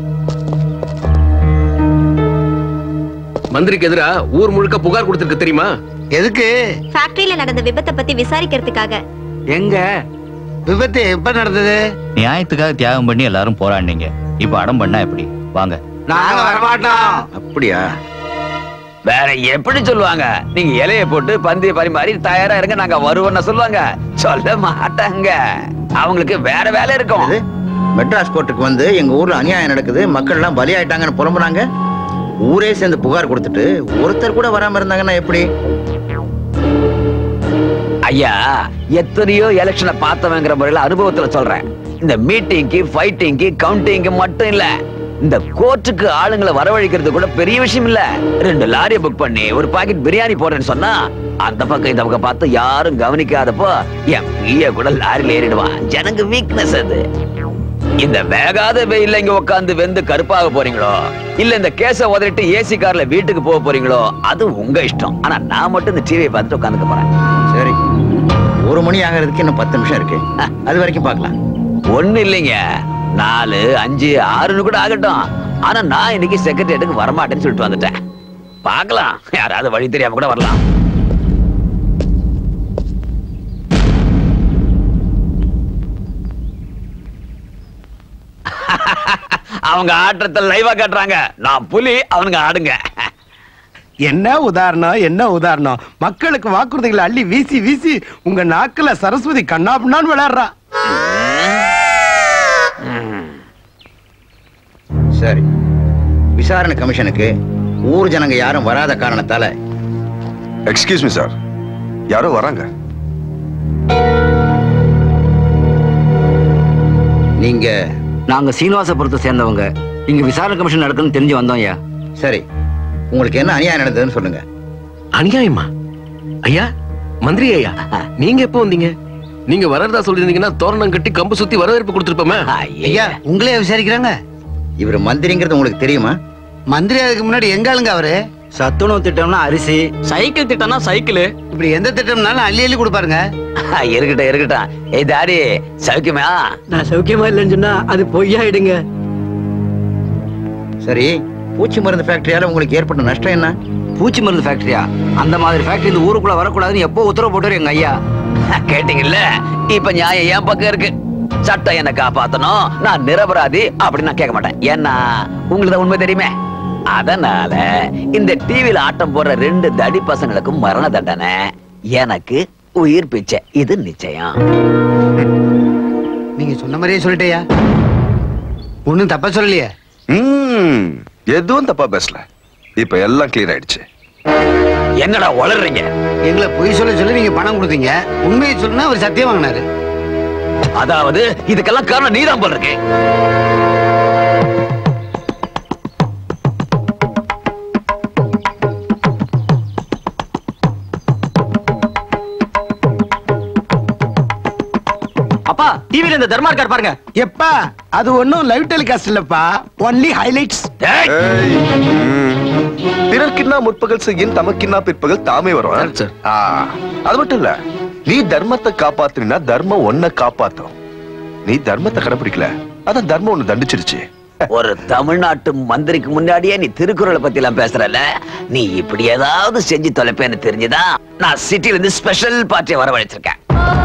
மந்திரிக்கு எதிரா ஊர் முழுக்க புகார் கொடுத்திருக்கு தெரியுமா எதுக்கு ஃபேக்டரியில நடந்த விபத்தை பத்தி விசாரிக்கிறதுக்காக எங்க விபத்து எப்ப நடந்தது நியாயத்துக்காக தியாகம் பண்ணி எல்லாரும் போராடினீங்க இப்ப அடம் பண்ணா எப்படி வாங்க நாங்க வரமாட்டோம் அப்படியா வேற எப்படி சொல்லுவாங்க நீங்க இலைய போட்டு பந்திய பரிமாறி தயாரா இருங்க நாங்க வருவோம்னு சொல்லுவாங்க சொல்ல மாட்டாங்க அவங்களுக்கு வேற வேலை இருக்கும் மெட்ராஸ் கோர்ட்டுக்கு வந்து எங்க ஊர்ல அநியாயம் நடக்குது மக்கள் எல்லாம் பலியாயிட்டாங்கன்னு புலம்புனாங்க ஊரே சேர்ந்து புகார் கொடுத்துட்டு ஒருத்தர் கூட வராம இருந்தாங்கன்னா எப்படி ஐயா எத்தனையோ எலெக்ஷனை பார்த்தவங்கிற முறையில அனுபவத்துல சொல்றேன் இந்த மீட்டிங்க்கு ஃபைட்டிங்க்கு கவுண்டிங்க்கு மட்டும் இல்ல இந்த கோர்ட்டுக்கு ஆளுங்களை வரவழைக்கிறது கூட பெரிய விஷயம் இல்ல ரெண்டு லாரிய புக் பண்ணி ஒரு பாக்கெட் பிரியாணி போடுறேன்னு சொன்னா அந்த பக்கம் இந்த பக்கம் பார்த்து யாரும் கவனிக்காதப்போ என் பிய கூட லாரில ஏறிடுவான் ஜனங்க வீக்னஸ் அது இந்த வேகாத வெயில்ல இங்க உட்கார்ந்து வெந்து கருப்பாக போறீங்களோ இல்ல இந்த கேஸ உதறிட்டு ஏசி கார்ல வீட்டுக்கு போக போறீங்களோ அது உங்க இஷ்டம் ஆனா நான் மட்டும் இந்த டிவியை பார்த்துட்டு உட்காந்துக்க போறேன் சரி ஒரு மணி ஆகிறதுக்கு இன்னும் பத்து நிமிஷம் இருக்கு அது வரைக்கும் பார்க்கலாம் ஒண்ணு இல்லைங்க நாலு அஞ்சு ஆறுன்னு கூட ஆகட்டும் ஆனா நான் இன்னைக்கு செக்ரட்டரியேட்டுக்கு வரமாட்டேன்னு சொல்லிட்டு வந்துட்டேன் பார்க்கலாம் யாராவது வழி தெரியாம கூட வரலாம் அவங்க ஆட்டத்தை லைவா காட்டுறாங்க நான் புலி அவனுங்க ஆடுங்க என்ன உதாரணம் என்ன உதாரணம் மக்களுக்கு வாக்குறுதிகளை அள்ளி வீசி வீசி உங்க நாக்குல சரஸ்வதி கண்ணாப்புண்ணான்னு விளையாடுறா சரி விசாரணை கமிஷனுக்கு ஊர் ஜனங்க யாரும் வராத காரணத்தால எக்ஸ்கியூஸ் மீ சார் யாரோ வராங்க நீங்க நாங்க சீனிவாசபுரத்தை சேர்ந்தவங்க இங்க விசாரணை கமிஷன் நடக்குன்னு தெரிஞ்சு வந்தோம் ஐயா சரி உங்களுக்கு என்ன அநியாயம் நடந்ததுன்னு சொல்லுங்க அநியாயமா ஐயா மந்திரி ஐயா நீங்க எப்போ வந்தீங்க நீங்க வரதா சொல்லிருந்தீங்கன்னா தோரணம் கட்டி கம்பு சுத்தி வரவேற்பு கொடுத்துருப்போமே ஐயா உங்களே விசாரிக்கிறாங்க இவர் மந்திரிங்கிறது உங்களுக்கு தெரியுமா மந்திரி அதுக்கு முன்னாடி எங்க ஆளுங்க அவரு சத்துணவு திட்டம்னா அரிசி சைக்கிள் திட்டம்னா சைக்கிள் இப்படி எந்த திட்டம்னாலும் அள்ளி அள்ளி கொடுப்பாருங்க இருக்கட்டும் இருக்கட்டும் ஏய் தாடி சௌக்கியமா நான் சௌக்கியமா இல்லைன்னு சொன்னா அது பொய்யாயிடுங்க சரி பூச்சி மருந்து ஃபேக்டரியால உங்களுக்கு ஏற்பட்ட நஷ்டம் என்ன பூச்சி மருந்து ஃபேக்டரியா அந்த மாதிரி ஃபேக்டரி இந்த ஊருக்குள்ள வரக்கூடாதுன்னு எப்போ உத்தரவு போட்டாரு எங்க ஐயா கேட்டீங்கல்ல இப்ப நியாயம் என் பக்கம் இருக்கு சட்டம் என்ன காப்பாத்தணும் நான் நிரபராதி அப்படின்னு நான் கேட்க மாட்டேன் ஏன்னா உங்களுக்கு தான் உண்மை தெரியுமே அதனால இந்த டிவில ஆட்டம் போடுற ரெண்டு தடி பசங்களுக்கும் மரண தண்டனை எனக்கு உயிர் பிச்சை இது நிச்சயம் நீங்க சொன்ன மாதிரியே சொல்லிட்டேயா ஒண்ணும் தப்பா சொல்லலையே ம் எதுவும் தப்பா பேசல இப்ப எல்லாம் கிளியர் ஆயிடுச்சு என்னடா வளர்றீங்க எங்களை பொய் சொல்ல சொல்லி நீங்க பணம் கொடுத்தீங்க உண்மையை சொன்னா அவர் சத்தியம் வாங்கினாரு அதாவது இதுக்கெல்லாம் காரணம் நீதான் போல இருக்கு அப்பா டிவில இந்த தர்மா இருக்கார் பாருங்க எப்பா அது ஒண்ணும் லைவ் டெலிகாஸ்ட் இல்லப்பா ஒன்லி ஹைலைட்ஸ் பிறர்க்கின்னா முற்பகல் செய்யின் தமக்கின்னா பிற்பகல் தாமே வரும் ஆ, அது மட்டும் இல்ல நீ தர்மத்தை காப்பாத்தினா தர்மம் ஒன்ன காப்பாத்தும் நீ தர்மத்தை கடைபிடிக்கல அதான் தர்மம் ஒண்ணு தண்டிச்சிருச்சு ஒரு தமிழ்நாட்டு மந்திரிக்கு முன்னாடியே நீ திருக்குறளை பத்தி எல்லாம் பேசுறல நீ இப்படி ஏதாவது செஞ்சு தொலைப்பேன்னு தெரிஞ்சுதான் நான் சிட்டில இருந்து ஸ்பெஷல் பார்ட்டியை வரவழைச்சிருக்கேன்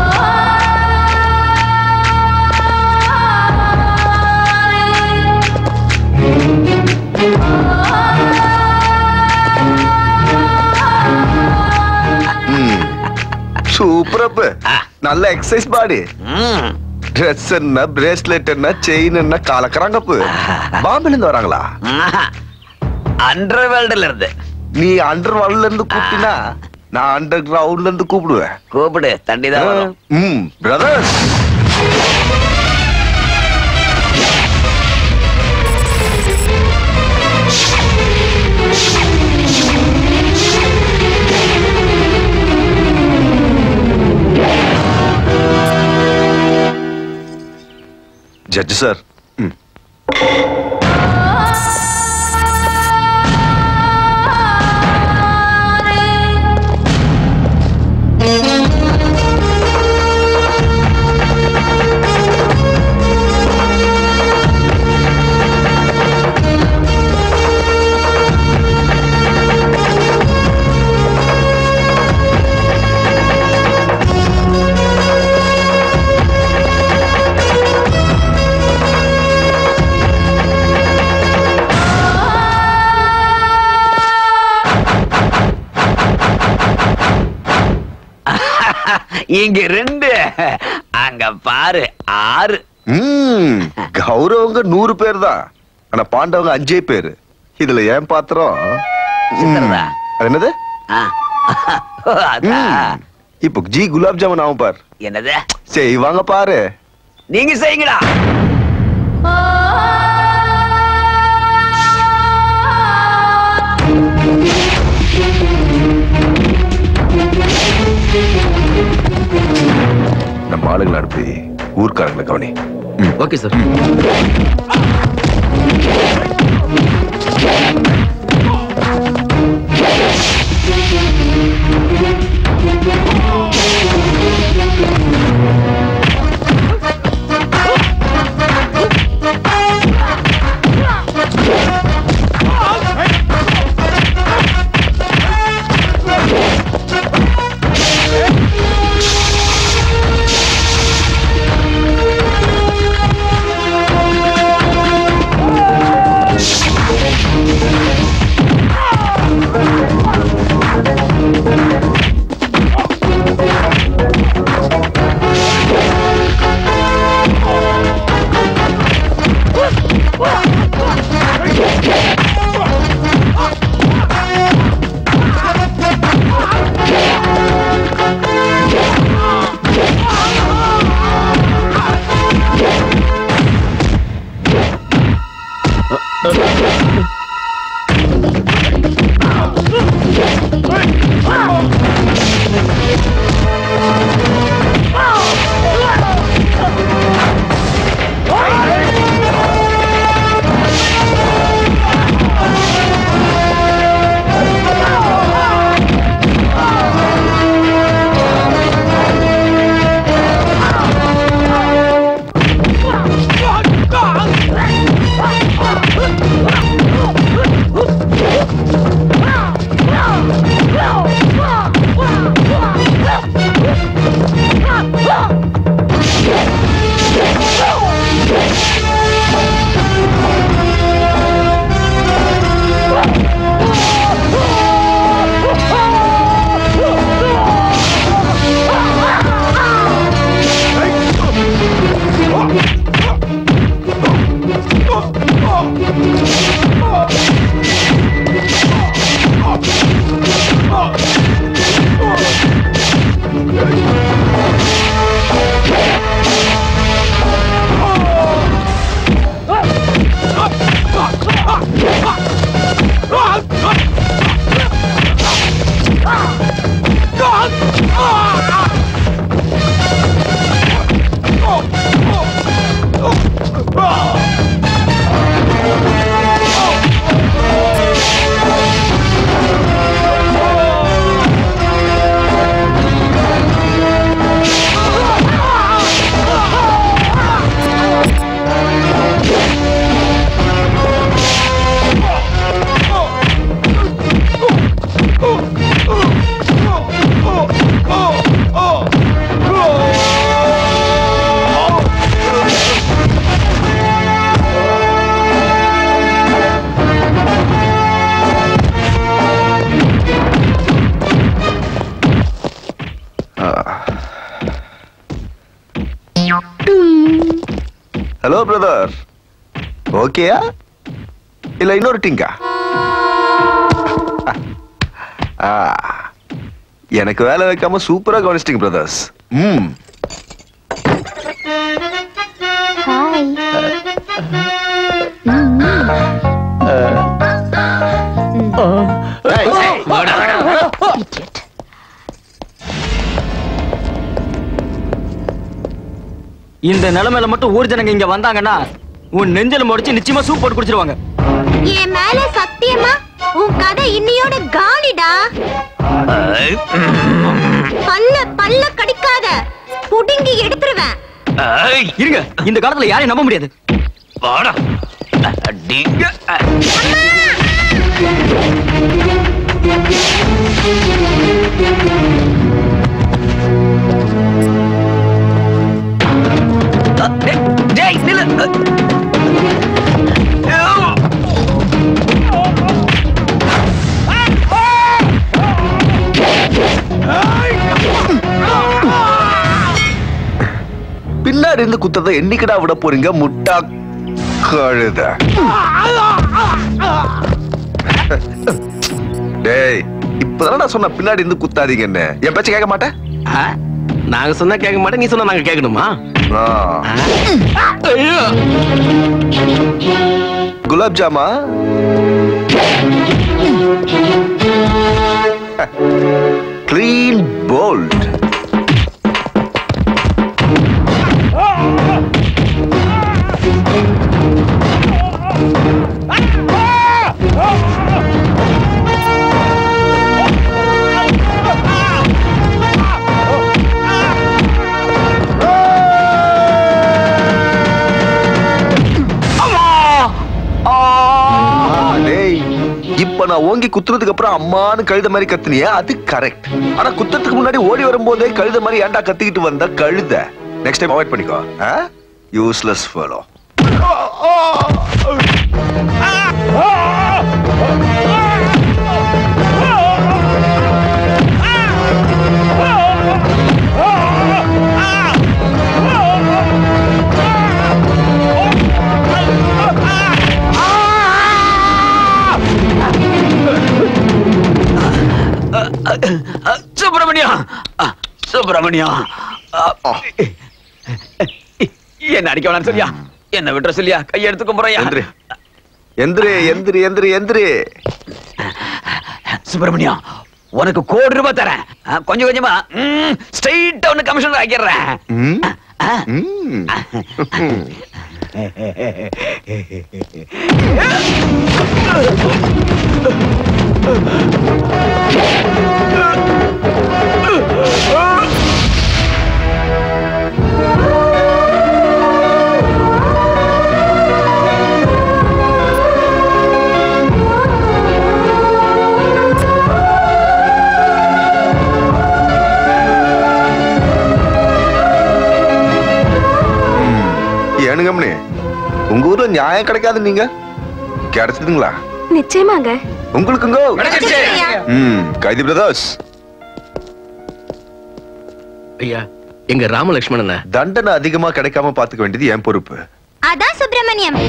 சூப்பர் அப்பு நல்ல எக்ஸசைஸ் பாடி ட்ரெஸ் என்ன பிரேஸ்லெட் என்ன செயின் என்ன காலக்கறாங்கப்பு பாம்பேல இருந்து வராங்களா அண்டர் வேர்ல்டுல இருந்து நீ அண்டர் வேர்ல்ட்ல இருந்து கூப்பிட்டினா நான் அண்டர் கிரவுண்ட்ல இருந்து கூப்பிடுவேன் கூப்பிடு தண்டி தான் வரும் ம் பிரதர்ஸ் ஜட்ஜ் சார் ம் இங்க ரெண்டு அங்க பாரு ஆறு ம் கௌரவங்க நூறு பேர் தான் ஆனா பாண்டவங்க அஞ்சே பேரு இதுல ஏன் பாத்திரம் சித்தர்தா. அது என்னது ஆ. அதான். ம். இப்போ ஜி குலாப் ஜாமுன் ஆகும் பார் என்னது செய்வாங்க பாரு நீங்க செய்யுங்களா நம்ம ஆளுங்களை அனுப்பி ஊர்க்காரங்களை கவனி ஓகே சார் ஹலோ பிரதர் ஓகேயா இல்ல இன்னொரு டிங்கா ஆ, எனக்கு வேலை வைக்காம சூப்பரா கவனிச்சிட்டீங்க பிரதர்ஸ் ம் ஹாய் இந்த நிலைமையில மட்டும் ஊர் ஜனங்க இங்க வந்தாங்கன்னா உன் நெஞ்சல முடிச்சு நிச்சயமா சூப் போட்டு குடிச்சிருவாங்க என் மேல சத்தியமா உன் கதை இன்னியோட காலிடா பல்ல பல்ல கடிக்காத புடுங்கி எடுத்துருவேன் இருங்க இந்த காலத்துல யாரையும் நம்ப முடியாது வாடா அடிங்க டேய் நில்லு பின்னாடி இருந்து குத்தத்தை என்னைக்குடா விட போறீங்க முட்டா கழுத டேய் இப்பதான் நான் சொன்ன பின்னாடி இருந்து குத்தாதீங்கன்னு என் பேச்ச கேட்க மாட்டேன் நாங்க சொன்னா கேட்க மாட்டேன் நீ சொன்னா நாங்க கேட்கணுமா குலாப் ஜாமா கிளீன் போல்ட் டேய் இப்ப நான் ஓங்கி குத்துறதுக்கு அப்புறம் அம்மான்னு கழுத மாதிரி கத்துனியே அது கரெக்ட் ஆனா குத்துறதுக்கு முன்னாடி ஓடி வரும்போதே கழுத மாதிரி ஏன்டா கத்திக்கிட்டு வந்த கழுத நெக்ஸ்ட் டைம் அவாய்ட் பண்ணிக்கோ யூஸ்லெஸ் ஃபெலோ சுப்பிரமணியம் சுப்பிரமணியம் என்ன அடிக்க வேணாம் சொல்லியா என்ன விட்டுற சொல்லியா கையெடுத்து கும்புறையா எந்திரி எந்திரி எந்திரி எந்திரி எந்திரி சுப்பிரமணியம் உனக்கு கோடி ரூபாய் தரேன் ஆ, கொஞ்சம் கொஞ்சமா ஸ்ட்ரைட்டா உனக்கு கமிஷனர் ஆக்கிடுறேன் ம்? ஆ. ம். ஏனுங்கம்னே உங்க ஊர்ல நியாயம் கிடைக்காது நீங்க கிடைச்சதுங்களா நிச்சயமாங்க உங்களுக்குங்க ம் கைதி பிரதர்ஸ் ஐயா எங்க ராமலட்சுமணன் தண்டனை அதிகமா கிடைக்காம பாத்துக்க வேண்டியது என் பொறுப்பு அதான் சுப்பிரமணியம்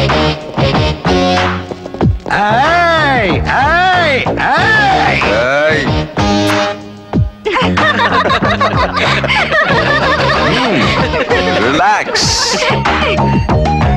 ஏய் ஏய் ஏய் ரிலாக்ஸ்